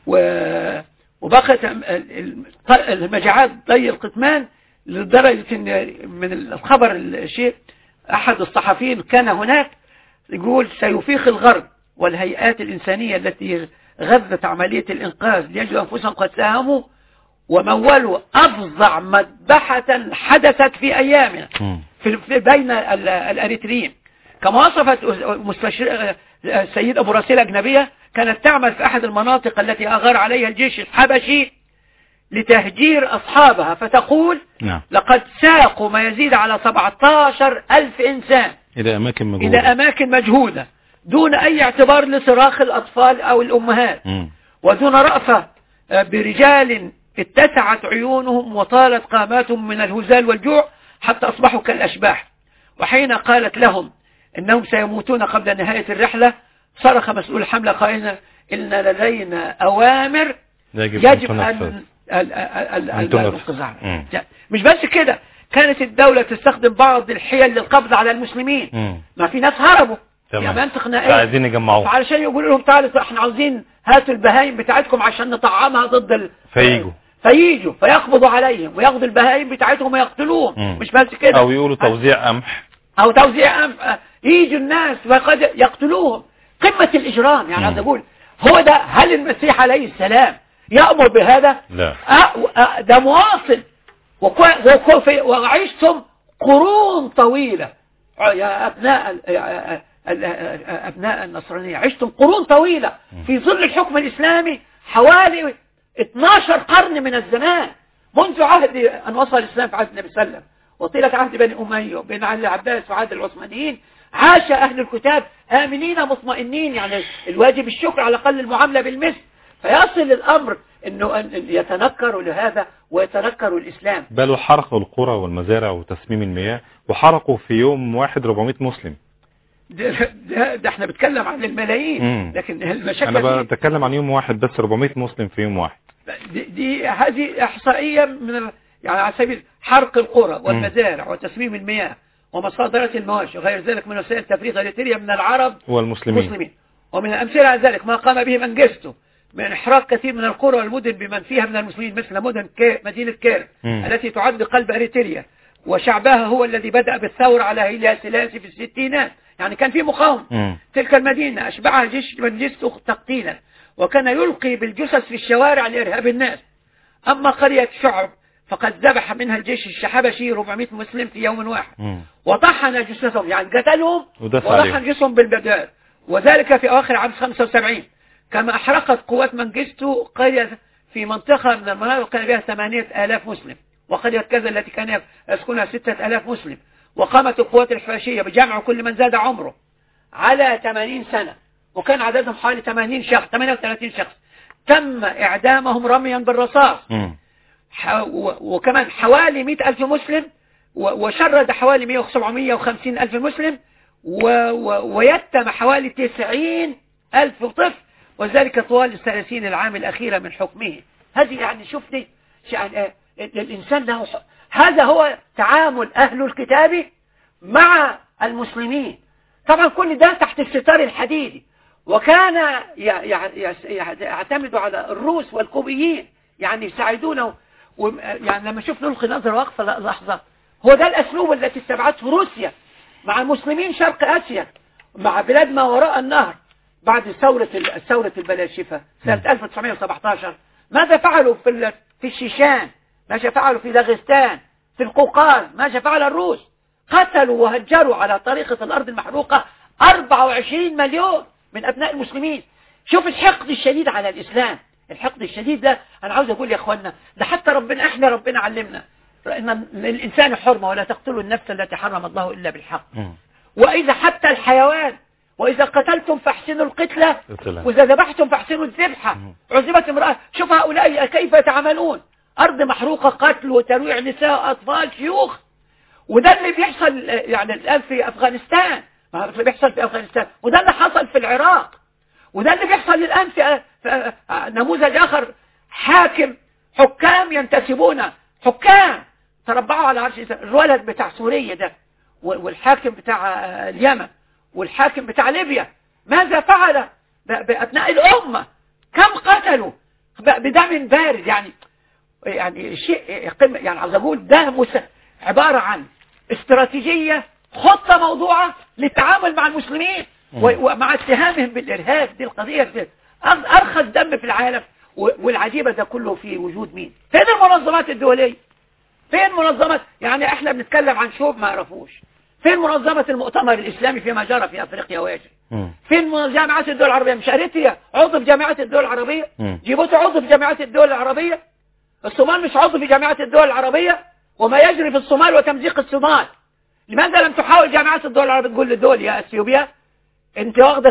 و- وبقت ال- ال- المجاعات ضي القتمان لدرجة ان من الخبر الشيء أحد الصحفيين كان هناك يقول سيفيق الغرب والهيئات الإنسانية التي غذت عملية الإنقاذ ليجدوا أنفسهم قد ساهموا ومولوا أفظع مذبحة حدثت في أيامنا مم. في في بين ال- الأريتريين كما وصفت مستشار السيد أبو راسيل أجنبية كانت تعمل في أحد المناطق التي أغار عليها الجيش الحبشي لتهجير أصحابها فتقول نعم لقد ساقوا ما يزيد على 17 ألف إنسان إلى أماكن إلى مجهولة أماكن مجهودة دون أي اعتبار لصراخ الأطفال أو الأمهات مم. ودون رأفة آه، برجال اتسعت عيونهم وطالت قاماتهم من الهزال والجوع حتى أصبحوا كالأشباح وحين قالت لهم إنهم سيموتون قبل نهاية الرحلة صرخ مسؤول الحملة قائلا إن لدينا أوامر يجب, يجب أن أن تنفذ ال- ال- ال- أن تنفذ. الانقذاع مم. جا- مش بس كده كانت الدولة تستخدم بعض الحيل للقبض على المسلمين مم. ما في ناس هربوا تمام. في منطقة نائية عايزين يجمعوه فعلشان يقولوا لهم تعالوا احنا عاوزين هاتوا البهايم بتاعتكم عشان نطعمها ضد ال... فييجوا. فييجوا فيقبضوا عليهم وياخذوا البهايم بتاعتهم ويقتلوهم مم. مش بس كده أو يقولوا توزيع قمح او توزيع أنف... يجوا الناس وقد يقتلوهم قمة الإجرام يعني مم. عايز أقول هو ده هل المسيح عليه السلام يأمر بهذا لا أه أه ده مواصل وكو- وكو- في- وعشتم قرون طويلة يا أبناء ال- يا- ال- أبناء النصرانية عشتم قرون طويلة في ظل الحكم الإسلامي حوالي 12 قرن من الزمان منذ عهد أن وصل الإسلام في عهد النبي صلى الله عليه وسلم وطيلة عهد بني أمية وبين عهد العباس وعهد العثمانيين عاش أهل الكتاب آمنين مطمئنين يعني الواجب الشكر على الأقل المعاملة بالمثل فيصل الأمر أنه أن يتنكروا لهذا ويتنكروا الإسلام بل حرقوا القرى والمزارع وتسميم المياه وحرقوا في يوم واحد 400 مسلم ده, ده, ده احنا بنتكلم عن الملايين مم. لكن أنا المشاكل دي, بتكلم عن يوم واحد بس 400 مسلم في يوم واحد دي, دي هذه إحصائية من ال... يعني على سبيل حرق القرى والمزارع وتسميم المياه ومصادرة المواشي وغير ذلك من وسائل تفريغ اليتيريا من العرب والمسلمين المسلمين ومن الأمثلة على ذلك ما قام به منجستو من إحراق كثير من القرى والمدن بمن فيها من المسلمين مثل مدن كي مدينة كير مم. التي تعد قلب أريتريا وشعبها هو الذي بدأ بالثورة على هيليا سلاسي في الستينات يعني كان في مقاومة مم. تلك المدينة أشبعها جيش منجستو تقتيلا وكان يلقي بالجثث في الشوارع لإرهاب الناس أما قرية شعب فقد ذبح منها الجيش الحبشي 400 مسلم في يوم واحد مم. وطحن جثثهم يعني قتلهم ودفع وطحن عليهم. جثثهم بالبدار وذلك في أواخر عام 75 كما أحرقت قوات منجستو قرية في منطقة من المناطق كان بها 8000 مسلم وقرية كذا التي كان يسكنها 6000 مسلم وقامت القوات الحبشية بجمع كل من زاد عمره على 80 سنة وكان عددهم حوالي 80 شخص 38 شخص تم إعدامهم رميا بالرصاص مم. ح- و- وكمان حوالي 100 ألف مسلم و- وشرد حوالي 100 750 ألف مسلم و- و- ويتم حوالي 90 ألف طفل وذلك طوال الثلاثين العام الأخيرة من حكمه هذه يعني شوف دي يعني آه، الإنسان له ح- هذا هو تعامل أهل الكتاب مع المسلمين طبعا كل ده تحت الستار الحديدي وكان ي- ي- ي- يعتمد على الروس والكوبيين يعني يساعدونه وم- يعني لما شوف نلقي نظرة وقفة ل- لحظة هو ده الأسلوب التي استبعته روسيا مع المسلمين شرق آسيا مع بلاد ما وراء النهر بعد ثورة ال- ثورة البلاشفة سنة 1917 ماذا فعلوا في ال- في الشيشان ماذا فعلوا في داغستان في القوقاز ماذا فعل الروس قتلوا وهجروا على طريقة الأرض المحروقة 24 مليون من أبناء المسلمين شوف الحقد الشديد على الإسلام الحقد الشديد ده أنا عاوز أقول يا أخوانا ده حتى ربنا إحنا ربنا علمنا إن للإنسان حرمة ولا تقتلوا النفس التي حرم الله إلا بالحق مم. وإذا حتى الحيوان وإذا قتلتم فاحسنوا القتلة السلام. وإذا ذبحتم فاحسنوا الذبحة مم. عزبت امرأة شوف هؤلاء كيف يتعاملون أرض محروقة قتل وترويع نساء أطفال شيوخ وده اللي بيحصل آه، يعني الآن في أفغانستان ما هو اللي بيحصل في أفغانستان وده اللي حصل في العراق وده اللي بيحصل الآن في, آه، في آه، آه، نموذج آخر حاكم حكام ينتسبون حكام تربعوا على عرش الإسلام. الولد بتاع سوريا ده وال- والحاكم بتاع آه، اليمن والحاكم بتاع ليبيا ماذا فعل ب- بأبناء الأمة كم قتلوا ب- بدم بارد يعني يعني شيء قمة يعني عاوز أقول ده مس- عبارة عن استراتيجية خطة موضوعة للتعامل مع المسلمين و- ومع اتهامهم بالإرهاب دي القضية دي. أر- أرخص دم في العالم و- والعجيبة ده كله في وجود مين فين المنظمات الدولية فين منظمة يعني احنا بنتكلم عن شعوب ما يعرفوش فين منظمة المؤتمر الإسلامي فيما جرى في أفريقيا ويجري مم. فين من جامعات الدول العربية مش أريتريا عضو في جامعات الدول العربية مم. جيبوتي عضو في جامعات الدول العربية الصومال مش عضو في جامعات الدول العربية وما يجري في الصومال وتمزيق الصومال لماذا لم تحاول جامعات الدول العربية تقول للدول يا اثيوبيا انت واخدة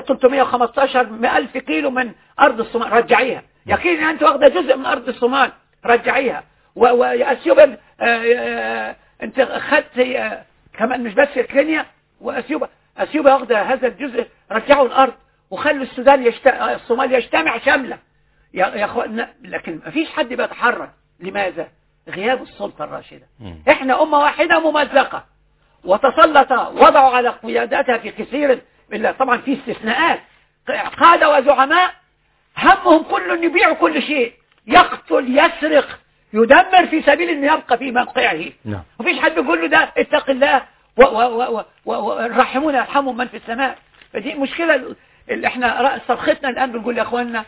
315 ألف كيلو من أرض الصومال رجعيها يقين انت واخدة جزء من أرض الصومال رجعيها و- ويا اثيوبيا آه، آه، انت خدت آه، كمان مش بس كينيا واثيوبيا اثيوبيا واخدة هذا الجزء رجعوا الأرض وخلوا السودان يشت... آه، الصومال يجتمع شاملة يا يا اخوانا لكن ما فيش حد بيتحرك لماذا غياب السلطة الراشدة مم. احنا أمة واحدة ممزقة وتسلط وضعوا على قياداتها في كثير إلا طبعا في استثناءات قادة وزعماء همهم كله أن يبيعوا كل شيء يقتل يسرق يدمر في سبيل أن يبقى في موقعه نعم مفيش حد بيقول له ده اتق الله و- و- و- و- والراحمون يرحمهم من في السماء فدي مشكلة اللي احنا رأس صرختنا الآن بنقول يا اخوانا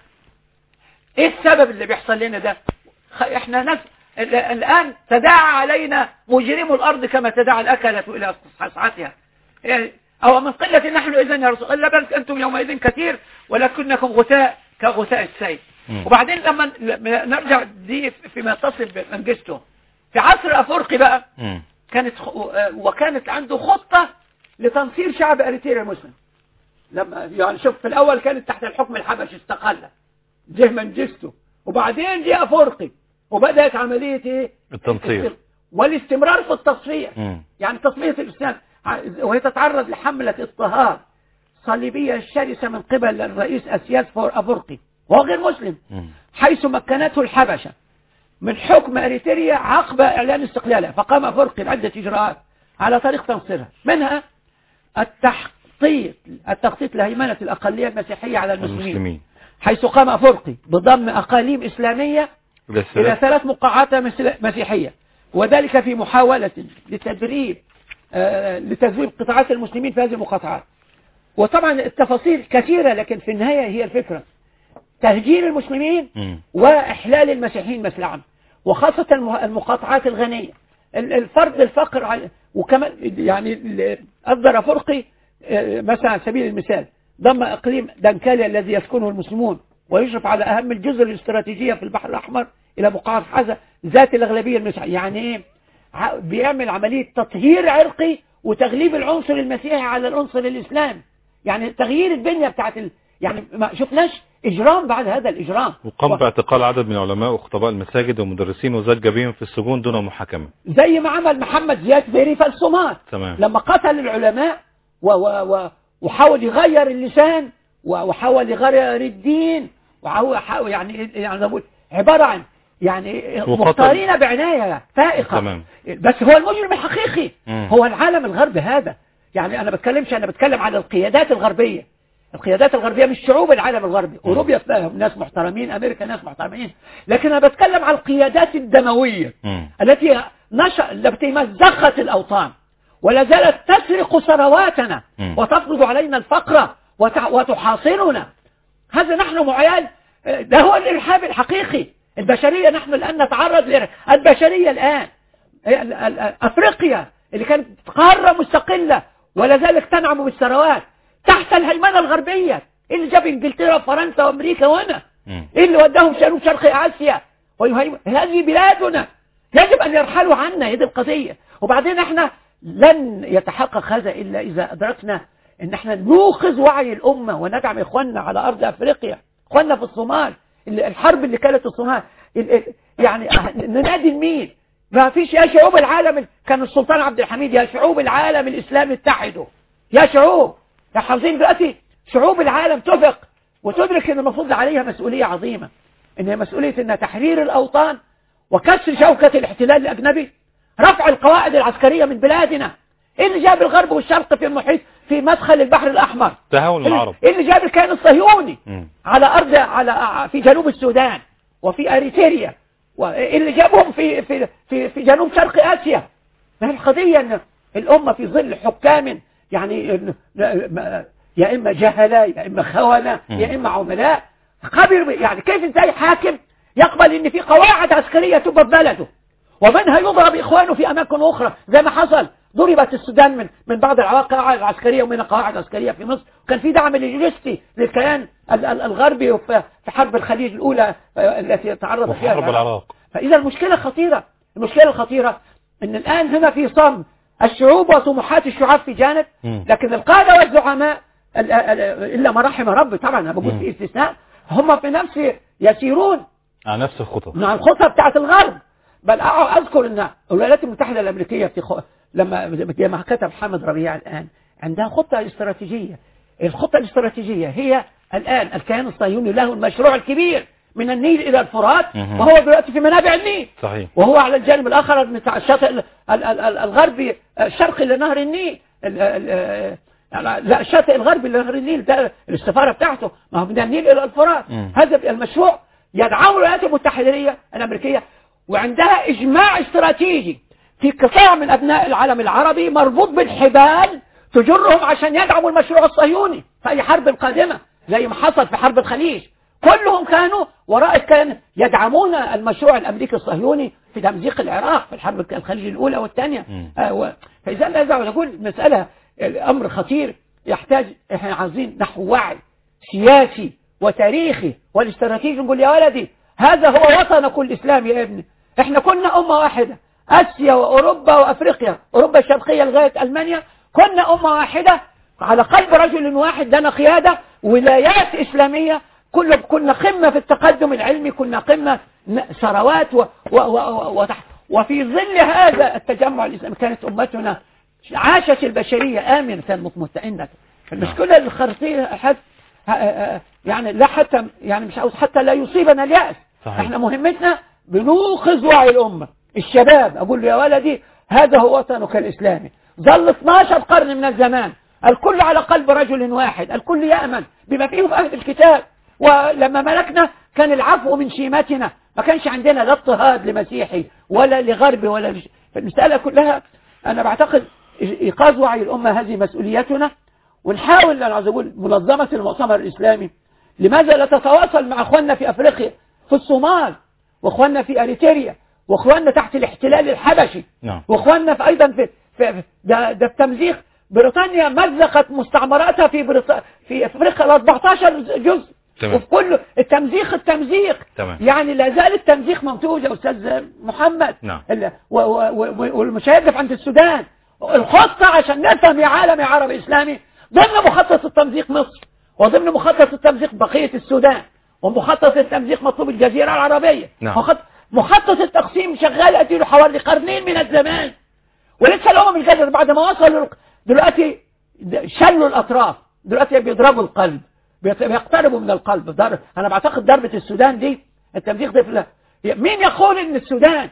ايه السبب اللي بيحصل لنا ده خ- احنا ناس ال- الآن تداعى علينا مجرم الأرض كما تداعى الأكلة إلى صحتها أو من قلة نحن إذن يا رسول الله بل أنتم يومئذ كثير ولكنكم غثاء كغثاء السيل مم. وبعدين لما لما نرجع دي فيما يتصل بمنجسته في عصر أفريقي بقى مم. كانت خ- وكانت عنده خطة لتنصير شعب أريتريا المسلم لما يعني شوف في الأول كانت تحت الحكم الحبشي استقل جه منجسته وبعدين جه أفريقي وبدأت عملية إيه؟ التنصير والاستمرار في التصفية مم. يعني تصفية الإسلام ع- وهي تتعرض لحملة اضطهاد صليبية شرسة من قبل الرئيس أسياس فور أفريقي وهو غير مسلم مم. حيث مكنته الحبشة من حكم أريتريا عقب إعلان استقلالها فقام أفريقيا بعدة إجراءات على طريق تنصيرها منها التخطيط التخطيط لهيمنة الأقلية المسيحية على المسلمين المسلمين حيث قام أفريقي بضم أقاليم إسلامية إلى إلى الثلاث ثلاث مقاعات مسل- مسيحية وذلك في محاولة لتدريب آه، لتذويب قطاعات المسلمين في هذه المقاطعات وطبعا التفاصيل كثيرة لكن في النهاية هي الفكرة تهجير المسلمين مم. وإحلال المسيحيين مسلعا وخاصة المه- المقاطعات الغنية ال- الفرد الفقر على- وكمان يعني ال- أصدر فرقي آه، مثلا على سبيل المثال ضم إقليم دنكاليا الذي يسكنه المسلمون ويشرف على أهم الجزر الاستراتيجية في البحر الأحمر إلى بقعة حزة ذات الأغلبية المسيحية يعني إيه ع- بيعمل عملية تطهير عرقي وتغليب العنصر المسيحي على العنصر الإسلامي يعني تغيير البنية بتاعت ال... يعني ما شفناش إجرام بعد هذا الإجرام وقام باعتقال عدد من علماء وخطباء المساجد ومدرسين وزج بهم في السجون دون محاكمة زي ما عمل محمد زياد بيري في الصومال تمام لما قتل العلماء و و و وحاول يغير اللسان و- وحاول يغير الدين وحاول حاول يعني يعني زي ما بقول عبارة عن يعني وقتل. مختارين بعناية فائقة تمام. بس هو المجرم الحقيقي مم. هو العالم الغربي هذا يعني انا بتكلمش انا بتكلم على القيادات الغربية القيادات الغربية مش شعوب العالم الغربي اوروبا فيهم ناس محترمين امريكا ناس محترمين لكن انا بتكلم على القيادات الدموية مم. التي نشأ التي مزقت الأوطان ولا زالت تسرق ثرواتنا مم. وتفرض علينا الفقر وتع- وتحاصرنا هذا نحن معيال ده هو الإرهاب الحقيقي البشرية نحن الآن نتعرض ل البشرية الآن ال- ال- أفريقيا اللي كانت قارة مستقلة ولا زالت تنعم بالثروات تحت الهيمنة الغربية إيه اللي جاب إنجلترا وفرنسا وأمريكا وهنا مم. إيه اللي وداهم جنوب شرق آسيا ويهيم... هذه بلادنا يجب أن يرحلوا عنا هذه القضية وبعدين احنا لن يتحقق هذا إلا إذا أدركنا أن احنا نوقظ وعي الأمة وندعم إخواننا على أرض أفريقيا إخواننا في الصومال ال- الحرب اللي كانت في الصومال ال- ال- يعني ننادي لمين ما فيش يا شعوب العالم كان السلطان عبد الحميد يا شعوب العالم الإسلامي اتحدوا يا شعوب يا حافظين دلوقتي شعوب العالم تفق وتدرك ان المفروض عليها مسؤولية عظيمة ان هي مسؤولية ان تحرير الاوطان وكسر شوكة الاحتلال الاجنبي رفع القواعد العسكرية من بلادنا ايه اللي جاب الغرب والشرق في المحيط في مدخل البحر الاحمر تهاون العرب ايه اللي جاب الكيان الصهيوني مم. على ارض على في جنوب السودان وفي اريتريا وايه اللي جابهم في في في, في جنوب شرق اسيا ما هي القضيه ان الامه في ظل حكام يعني ما- يا اما جهله يا اما خونه يا اما عملاء قبل يعني كيف ازاي حاكم يقبل ان في قواعد عسكريه تبقى في بلده ومنها يضرب اخوانه في اماكن اخرى زي ما حصل ضربت السودان من من بعض القواعد العسكريه ومن القواعد العسكريه في مصر وكان في دعم لوجستي للكيان ال- ال- الغربي في في حرب الخليج الاولى آه، التي تعرض وفي فيها حرب العراق فإذا المشكلة خطيرة المشكلة الخطيرة أن الآن هنا في صم الشعوب وطموحات الشعوب في جانب مم. لكن القادة والزعماء ال- ال- إلا ما رحم ربي طبعا أنا بقول في استثناء هم في نفس يسيرون على نفس الخطط مع الخطة بتاعت الغرب بل أع- أذكر أن الولايات المتحدة الأمريكية في خ... لما لما كتب حامد ربيع الآن عندها خطة استراتيجية الخطة الاستراتيجية هي الآن الكيان الصهيوني له المشروع الكبير من النيل إلى الفرات مهم. وهو دلوقتي في منابع النيل صحيح وهو على الجانب الآخر بتاع الشاطئ ال- ال- ال- ال- الغربي الشرقي لنهر النيل ال- ال- ال- لا الشاطئ الغربي لنهر النيل ده السفارة بتاعته ما هو من النيل إلى الفرات مم. هذا المشروع يدعمه الولايات المتحدة الأمريكية وعندها إجماع استراتيجي في قطاع من أبناء العالم العربي مربوط بالحبال تجرهم عشان يدعموا المشروع الصهيوني في أي حرب قادمة زي ما حصل في حرب الخليج كلهم كانوا وراء كان يدعمون المشروع الأمريكي الصهيوني في تمزيق العراق في الحرب الخليج الأولى والثانية مم. آه و- فإذا لازم نقول مسألة أمر خطير يحتاج احنا عايزين نحو وعي سياسي وتاريخي والاستراتيجي نقول يا ولدي هذا هو وطنك الإسلام يا ابني احنا كنا أمة واحدة آسيا وأوروبا وأفريقيا أوروبا الشرقية لغاية ألمانيا كنا أمة واحدة على قلب رجل واحد لنا قيادة ولايات إسلامية كل كنا قمة في التقدم العلمي كنا قمة ن- ثروات و و و و وتح- وفي ظل هذا التجمع الإسلامي كانت أمتنا عاشت البشرية آمنة مطمئنة المشكلة الخرطية حتى يعني لا حتى يعني مش عاوز حتى لا يصيبنا اليأس صحيح. احنا مهمتنا بنوقظ وعي الأمة الشباب أقول له يا ولدي هذا هو وطنك الإسلامي ظل 12 قرن من الزمان الكل على قلب رجل واحد الكل يأمن بما فيه أهل الكتاب ولما ملكنا كان العفو من شيمتنا ما كانش عندنا لا اضطهاد لمسيحي ولا لغربي ولا لش... فالمسألة كلها أنا بعتقد إيقاظ وعي الأمة هذه مسؤوليتنا ونحاول أنا عايز أقول منظمة المؤتمر الإسلامي لماذا لا تتواصل مع أخواننا في أفريقيا في الصومال وأخواننا في أريتريا وأخواننا تحت الاحتلال الحبشي نعم واخواننا في ايضا في, في ده, ده التمزيق بريطانيا مزقت مستعمراتها في بريط... في افريقيا ال 14 جزء تمام. وفي كل التمزيق التمزيق تمام. يعني لا زال التمزيق موجود يا استاذ محمد نعم. ال- و- و- و- والمش هيقف عند السودان الخطه عشان نفهم يا عالم يا عربي اسلامي ضمن مخطط التمزيق مصر وضمن مخطط التمزيق بقيه السودان ومخطط التمزيق مطلوب الجزيره العربيه نعم. مخطط مخطط التقسيم شغال اديله حوالي قرنين من الزمان ولسه الامم المتحده بعد ما وصلوا دلوقتي شلوا الاطراف دلوقتي بيضربوا القلب بيت- بيقتربوا من القلب ضرب انا بعتقد ضربه السودان دي التمزيق ده في ال- مين يقول ان السودان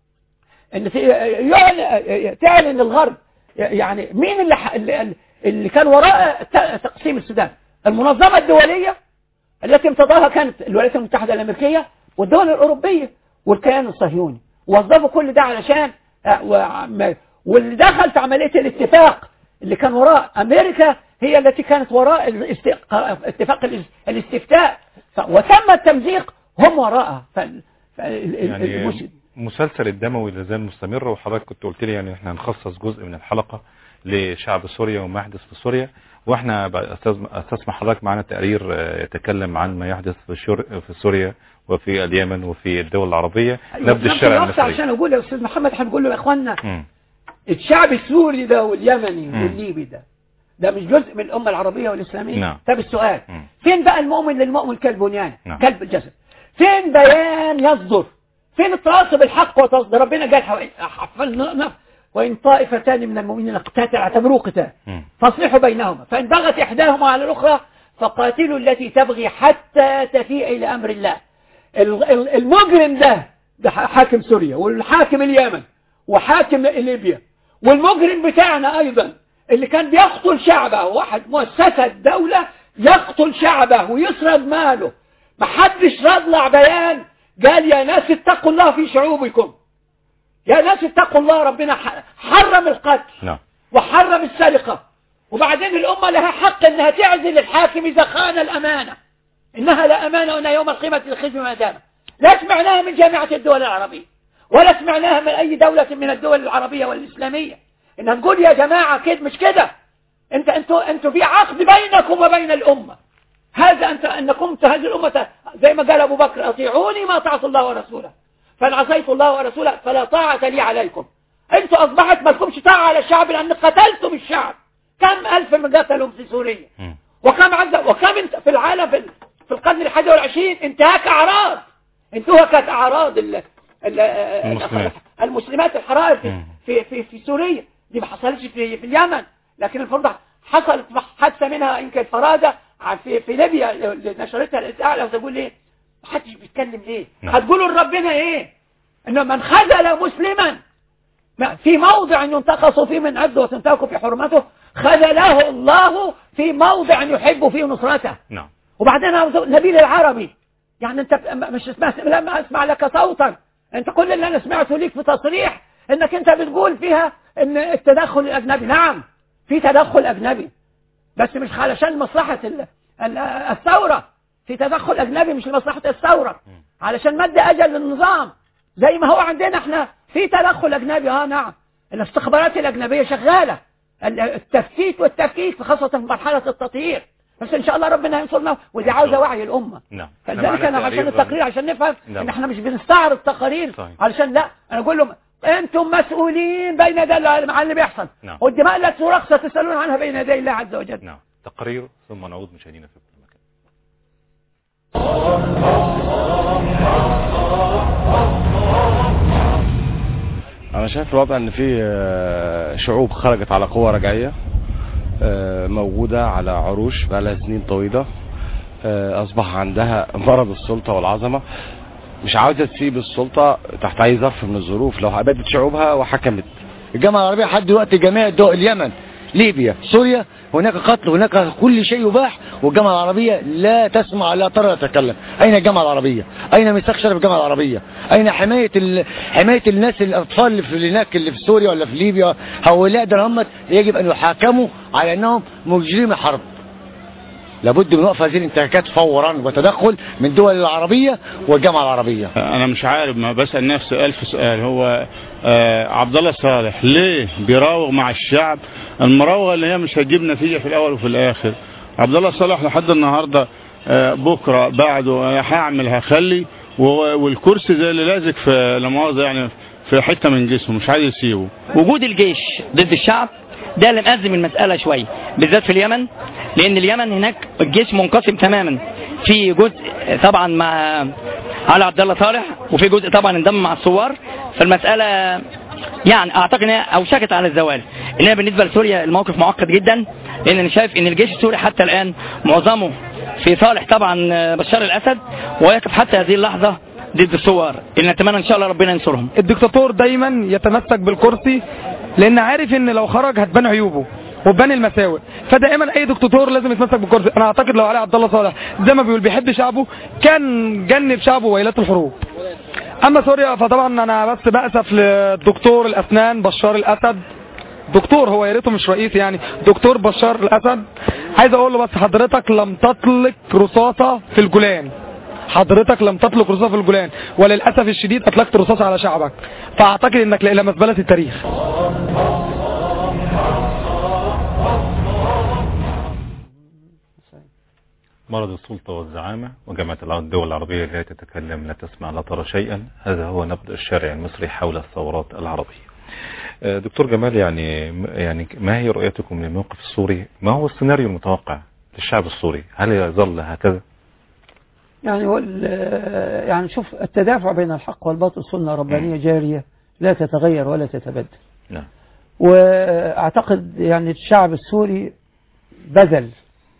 ان في يعلن تعلن الغرب يعني مين اللي ح- اللي, اللي كان وراء ت- تقسيم السودان المنظمه الدوليه التي امتضاها كانت الولايات المتحدة الأمريكية والدول الأوروبية والكيان الصهيوني وظفوا كل ده علشان آه، وعم- واللي دخل في عملية الاتفاق اللي كان وراء أمريكا هي التي كانت وراء الاست- اتفاق الاس- الاستفتاء ف- وتم التمزيق هم وراءها ف- ال- ال- يعني المسلم مسلسل الدموي لا زال مستمر وحضرتك كنت قلت لي يعني احنا هنخصص جزء من الحلقة لشعب سوريا وما يحدث في سوريا واحنا بقى أستاذ- استسمح حضرتك معنا تقرير آه، يتكلم عن ما يحدث في, شور في سوريا وفي اليمن وفي الدول العربية نبذ نفس الشارع الوقت المصري عشان اقول يا استاذ محمد احنا بنقول له يا اخوانا مم. الشعب السوري ده واليمني مم. والليبي ده ده مش جزء من الأمة العربية والإسلامية نعم. طب السؤال مم. فين بقى المؤمن للمؤمن كالبنيان نعم. كلب الجسد فين بيان يصدر فين التواصل بالحق وتصدر ربنا قال حو- حفظنا وإن طائفتان من المؤمنين اقتتلوا اعتبروه قتال مم. فاصلحوا بينهما فإن بغت إحداهما على الأخرى فقاتلوا التي تبغي حتى تفيء إلى أمر الله ال- ال- المجرم ده ده ح- حاكم سوريا والحاكم اليمن وحاكم ليبيا والمجرم بتاعنا أيضا اللي كان بيقتل شعبه واحد مؤسسة دولة يقتل شعبه ويسرد ماله محدش رضلع بيان قال يا ناس اتقوا الله في شعوبكم يا ناس اتقوا الله ربنا ح- حرم القتل نعم وحرم السرقة وبعدين الأمة لها حق أنها تعزل الحاكم إذا خان الأمانة إنها لا أمانة وأنها يوم القيامة الخزي ما دام لا سمعناها من جامعة الدول العربية ولا سمعناها من أي دولة من الدول العربية والإسلامية إن نقول يا جماعة كده مش كده أنت أنتوا أنتوا في عقد بينكم وبين الأمة هذا أنت أنكم هذه الأمة زي ما قال أبو بكر أطيعوني ما أطعت الله ورسوله فإن عصيت الله ورسوله فلا طاعة لي عليكم أنتوا أصبحت ما لكمش طاعة على الشعب لأن قتلتم الشعب كم ألف من قتلهم في سوريا مم. وكم عز وكم انت في العالم في, ال- في القرن الحادي والعشرين انتهاك أعراض انتهكت أعراض ال ال المسلمات. المسلمات الحرائر في, مم. في, في, في سوريا دي ما حصلتش في, في اليمن لكن الفرض حصلت حادثة منها يمكن فرادة في, في ليبيا اللي نشرتها الإذاعة لو تقول ليه ما حدش بيتكلم ليه نعم. هتقولوا لربنا ايه انه من خذل مسلما ما- في موضع ينتقص فيه من عبده وتنتهك في حرمته خذله الله في موضع يحب فيه نصرته نعم وبعدين أنا نبيل العربي يعني انت ب- مش اسمع لما اسمع لك صوتا انت كل اللي انا سمعته ليك في تصريح انك انت بتقول فيها ان التدخل الاجنبي نعم في تدخل اجنبي بس مش علشان مصلحة ال- ال- الثورة في تدخل اجنبي مش لمصلحة الثورة علشان مد اجل للنظام زي ما هو عندنا احنا في تدخل اجنبي اه نعم الاستخبارات الاجنبية شغالة ال- التفتيت والتفكيك خاصة في مرحلة التطهير بس ان شاء الله ربنا ينصرنا ودي عاوزة وعي الامة نعم فلذلك انا عشان التقرير عشان نفهم نعم. ان احنا مش بنستعرض تقارير صحيح. علشان لا انا اقول لهم انتم مسؤولين بين يدي الله عن اللي بيحصل نعم. والدماء التي ترخص تسالون عنها بين يدي الله عز وجل نعم تقرير ثم نعود مشاهدينا في كل مكان انا شايف الوضع ان في آه، شعوب خرجت على قوة رجعية آه، موجودة على عروش بقالها سنين طويلة آه، اصبح عندها مرض السلطة والعظمة مش عاوزة تسيب السلطة تحت اي ظرف من الظروف لو ابدت شعوبها وحكمت الجامعة العربية لحد دلوقتي جميع دول اليمن ليبيا سوريا هناك قتل هناك كل شيء يباح والجامعة العربية لا تسمع لا ترى لا تتكلم أين الجامعة العربية أين ميثاق شرف الجامعة العربية أين حماية ال... حماية الناس الأطفال اللي في هناك اللي في سوريا ولا في ليبيا هؤلاء ده هم يجب أن يحاكموا على أنهم مجرمي حرب لابد من وقف هذه الانتهاكات فورا وتدخل من دول العربية والجامعة العربية انا مش عارف ما بسال نفسي الف سؤال هو آه عبد الله صالح ليه بيراوغ مع الشعب المراوغه اللي هي مش هتجيب نتيجه في الاول وفي الاخر عبد الله صالح لحد النهارده آه بكره بعده آه، هعمل هخلي و- والكرسي زي اللي لازق في لا مؤاخذه يعني في حته من جسمه مش عايز يسيبه وجود الجيش ضد الشعب ده اللي مأزم المسألة شوية بالذات في اليمن لأن اليمن هناك الجيش منقسم تماما في جزء طبعا مع على عبد الله صالح وفي جزء طبعا انضم مع الثوار فالمسألة يعني اعتقد انها اوشكت على الزوال انها بالنسبة لسوريا الموقف معقد جدا لان انا شايف ان الجيش السوري حتى الان معظمه في صالح طبعا بشار الاسد ويقف حتى هذه اللحظة ضد الثوار ان نتمنى ان شاء الله ربنا ينصرهم الدكتاتور دايما يتمسك بالكرسي لان عارف ان لو خرج هتبان عيوبه وتبان المساوئ فدائما اي دكتاتور لازم يتمسك بالكرسي انا اعتقد لو علي عبد الله صالح زي ما بيقول بيحب شعبه كان جنب شعبه ويلات الحروب اما سوريا فطبعا انا بس بأسف للدكتور الاسنان بشار الاسد دكتور هو يا ريته مش رئيس يعني دكتور بشار الاسد عايز اقول له بس حضرتك لم تطلق رصاصه في الجولان حضرتك لم تطلق رصاص في الجولان وللاسف الشديد اطلقت رصاص على شعبك فاعتقد انك الى مزبله التاريخ مرض السلطة والزعامة وجامعة الدول العربية لا تتكلم لا تسمع لا ترى شيئا هذا هو نبض الشارع المصري حول الثورات العربية آه، دكتور جمال يعني يعني ما هي رؤيتكم للموقف السوري ما هو السيناريو المتوقع للشعب السوري هل يظل هكذا يعني هو ال- يعني شوف التدافع بين الحق والباطل سنة ربانية جارية لا تتغير ولا تتبدل نعم واعتقد يعني الشعب السوري بذل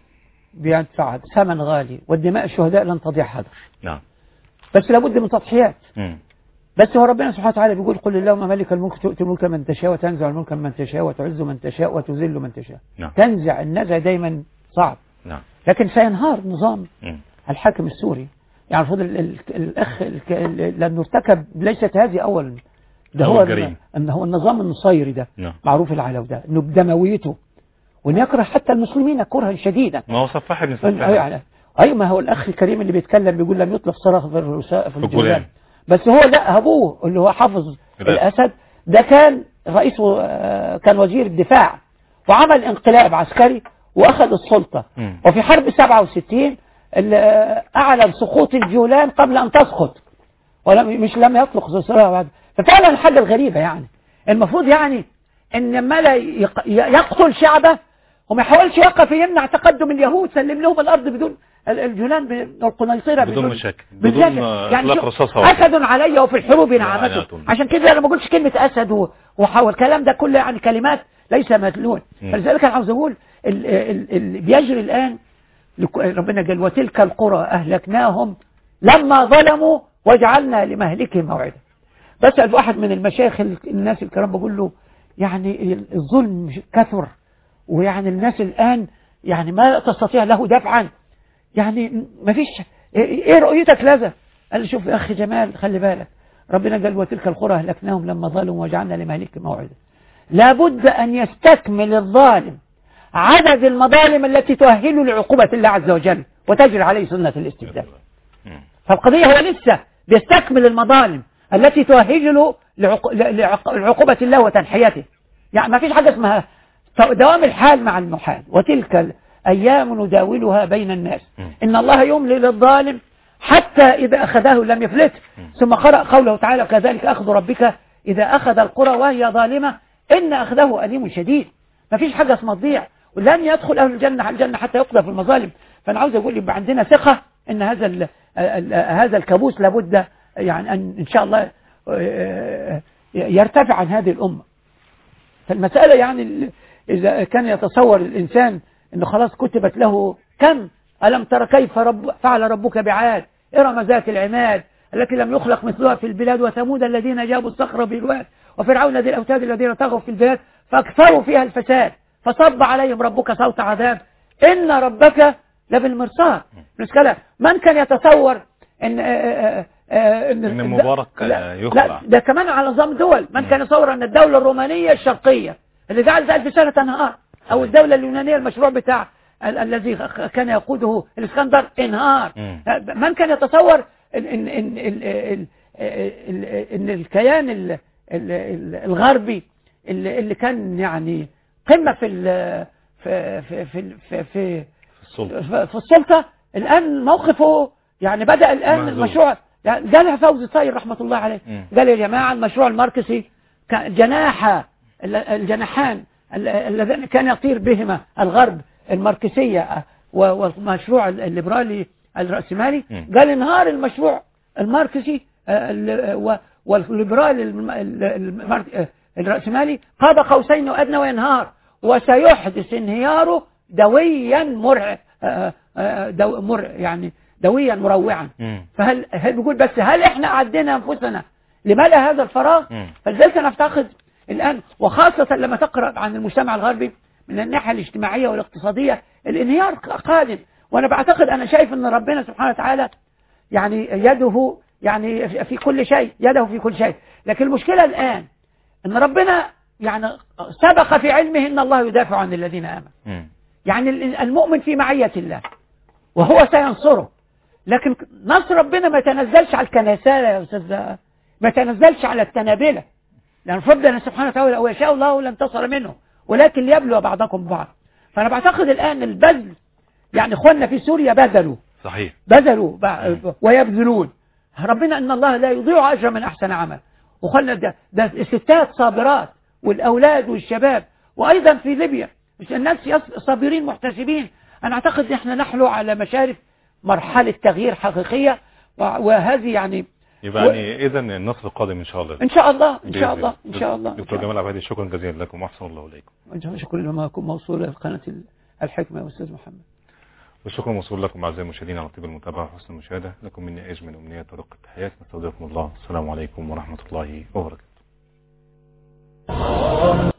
بيدفع ثمن غالي والدماء الشهداء لن تضيع هدر نعم بس لابد من تضحيات مم. بس هو ربنا سبحانه وتعالى بيقول قل اللهم ملك الملك تؤتي الملك من تشاء وتنزع الملك من تشاء وتعز من تشاء وتذل من تشاء نعم تنزع النزع دايما صعب نعم لكن سينهار نظام مم. الحاكم السوري يعني المفروض ال- ال- الاخ ال- ال- لانه ارتكب ليست هذه اول ده أول هو جريمة. ان هو النظام النصيري ده نعم معروف العلو ده انه بدمويته وان يكره حتى المسلمين كرها شديدا ما هو سفاح ابن أيوة سفاح يعني- ايوه ما هو الاخ الكريم اللي بيتكلم بيقول لم يطلق صراخ في الرساء في في الجولان الجولان. بس هو لا ابوه اللي هو حافظ الأسد. الاسد ده كان رئيس آه، كان وزير الدفاع وعمل انقلاب عسكري واخذ السلطه مم. وفي حرب 67 ال- آه، اعلن سقوط الجولان قبل ان تسقط ولم مش لم يطلق صراخ بعد ففعلا الحاجه الغريبه يعني المفروض يعني ان ما لا يق- يقتل شعبه وما يحاولش يوقف يمنع تقدم اليهود سلم لهم الارض بدون ال- الجولان ب- والقنيطره بدون مشاكل بدون بدون آه، يعني اطلاق شوف، رصاصة واحدة. اسد علي وفي الحروب نعمته لعنة. عشان كده انا ما بقولش كلمه اسد و- وحاول الكلام ده كله يعني كلمات ليس مدلول مم. فلذلك انا عاوز اقول ال- ال- اللي بيجري الان لك- ربنا قال وتلك القرى اهلكناهم لما ظلموا وجعلنا لمهلكهم موعدا بسأل واحد من المشايخ ال- الناس الكرام بقول له يعني ال- الظلم كثر ويعني الناس الآن يعني ما تستطيع له دفعا يعني ما فيش ايه رؤيتك لذا قال لي شوف يا اخي جمال خلي بالك ربنا قال وتلك القرى اهلكناهم لما ظلموا وجعلنا لمهلك موعدا لابد ان يستكمل الظالم عدد المظالم التي تؤهله لعقوبة الله عز وجل وتجري عليه سنة الاستبداد مم. فالقضية هو لسه بيستكمل المظالم التي تؤهله لعق- لعق- لعقوبة الله وتنحيته يعني ما فيش حاجة اسمها دوام الحال مع المحال وتلك الأيام نداولها بين الناس مم. إن الله يملي للظالم حتى إذا أخذه لم يفلته ثم قرأ قوله تعالى كذلك أخذ ربك إذا أخذ القرى وهي ظالمة إن أخذه أليم شديد ما فيش حاجة اسمها تضيع ولن يدخل أهل الجنة على الجنة حتى يقضى في المظالم فأنا عاوز أقول يبقى عندنا ثقة إن هذا ال ال هذا الكابوس لابد يعني أن إن شاء الله آه، يرتفع عن هذه الأمة فالمسألة يعني ال- إذا كان يتصور الإنسان أنه خلاص كتبت له كم ألم تر كيف رب فعل ربك بعاد إرم ذات العماد التي لم يخلق مثلها في البلاد وثمود الذين جابوا الصخر بالواد وفرعون ذي الأوتاد الذين طغوا في البلاد فأكثروا فيها الفساد فصب عليهم ربك صوت عذاب إن ربك لبالمرصاد المشكلة من كان يتصور إن آه، آه، آه، إن مبارك لا, آه، يخلع. لا ده كمان على نظام دول من كان يتصور أن الدولة الرومانية الشرقية اللي جعلت ألف سنة تنهار أو الدولة اليونانية المشروع بتاع ال- الذي خ- كان يقوده الإسكندر انهار مم. من كان يتصور إن, إن, إن, إن, إن, إن, إن الكيان ال- ال- ال- الغربي اللي اللي كان يعني قمة في ال- في في في في, في السلطة في السلطة الآن موقفه يعني بدأ الآن مهزوم. المشروع يعني قالها فوزي طاير رحمة الله عليه مم. قال يا جماعة المشروع الماركسي كان جناح ال- الجناحان ال- اللذان كان يطير بهما الغرب الماركسية و- والمشروع الليبرالي الرأسمالي مم. قال انهار المشروع الماركسي آه، ال- و- والليبرالي الم- ال- المار- آه، الرأسمالي قاب قوسين وأدنى وينهار وسيحدث انهياره دويا مرع آه، آه، دو مر يعني دويا مروعا مم. فهل هل بيقول بس هل احنا عدينا انفسنا لملء هذا الفراغ مم. فلذلك انا اعتقد الان وخاصة لما تقرأ عن المجتمع الغربي من الناحية الاجتماعية والاقتصادية الانهيار قادم وانا بعتقد انا شايف ان ربنا سبحانه وتعالى يعني يده يعني في كل شيء يده في كل شيء لكن المشكلة الآن ان ربنا يعني سبق في علمه ان الله يدافع عن الذين آمنوا مم. يعني ال- المؤمن في معية الله وهو سينصره لكن نصر ربنا ما يتنزلش على الكنسالة يا أستاذ ما يتنزلش على التنابلة لأن فضل سبحانه وتعالى لو يشاء الله لانتصر منه ولكن ليبلو بعضكم ببعض فأنا بعتقد الآن البذل يعني إخواننا في سوريا بذلوا صحيح بذلوا بع- ويبذلون ربنا ان الله لا يضيع اجر من احسن عمل وخلنا ده, ده الستات صابرات والاولاد والشباب وايضا في ليبيا مش الناس يص- صابرين محتسبين انا اعتقد ان احنا نحلو على مشارف مرحله تغيير حقيقيه و- وهذه يعني يبقى و- يعني اذا النصر قادم ان شاء الله ان شاء الله ان بإذن شاء الله ان شاء الله إن دكتور شاء الله. جمال عبادي شكرا جزيلا لكم واحسن الله اليكم شكرا لما اكون موصول لقناه الحكمه يا استاذ محمد والشكر موصول لكم اعزائي المشاهدين على طيب المتابعه وحسن المشاهده لكم مني اجمل امنيات ورق التحيات نستودعكم الله السلام عليكم ورحمه الله وبركاته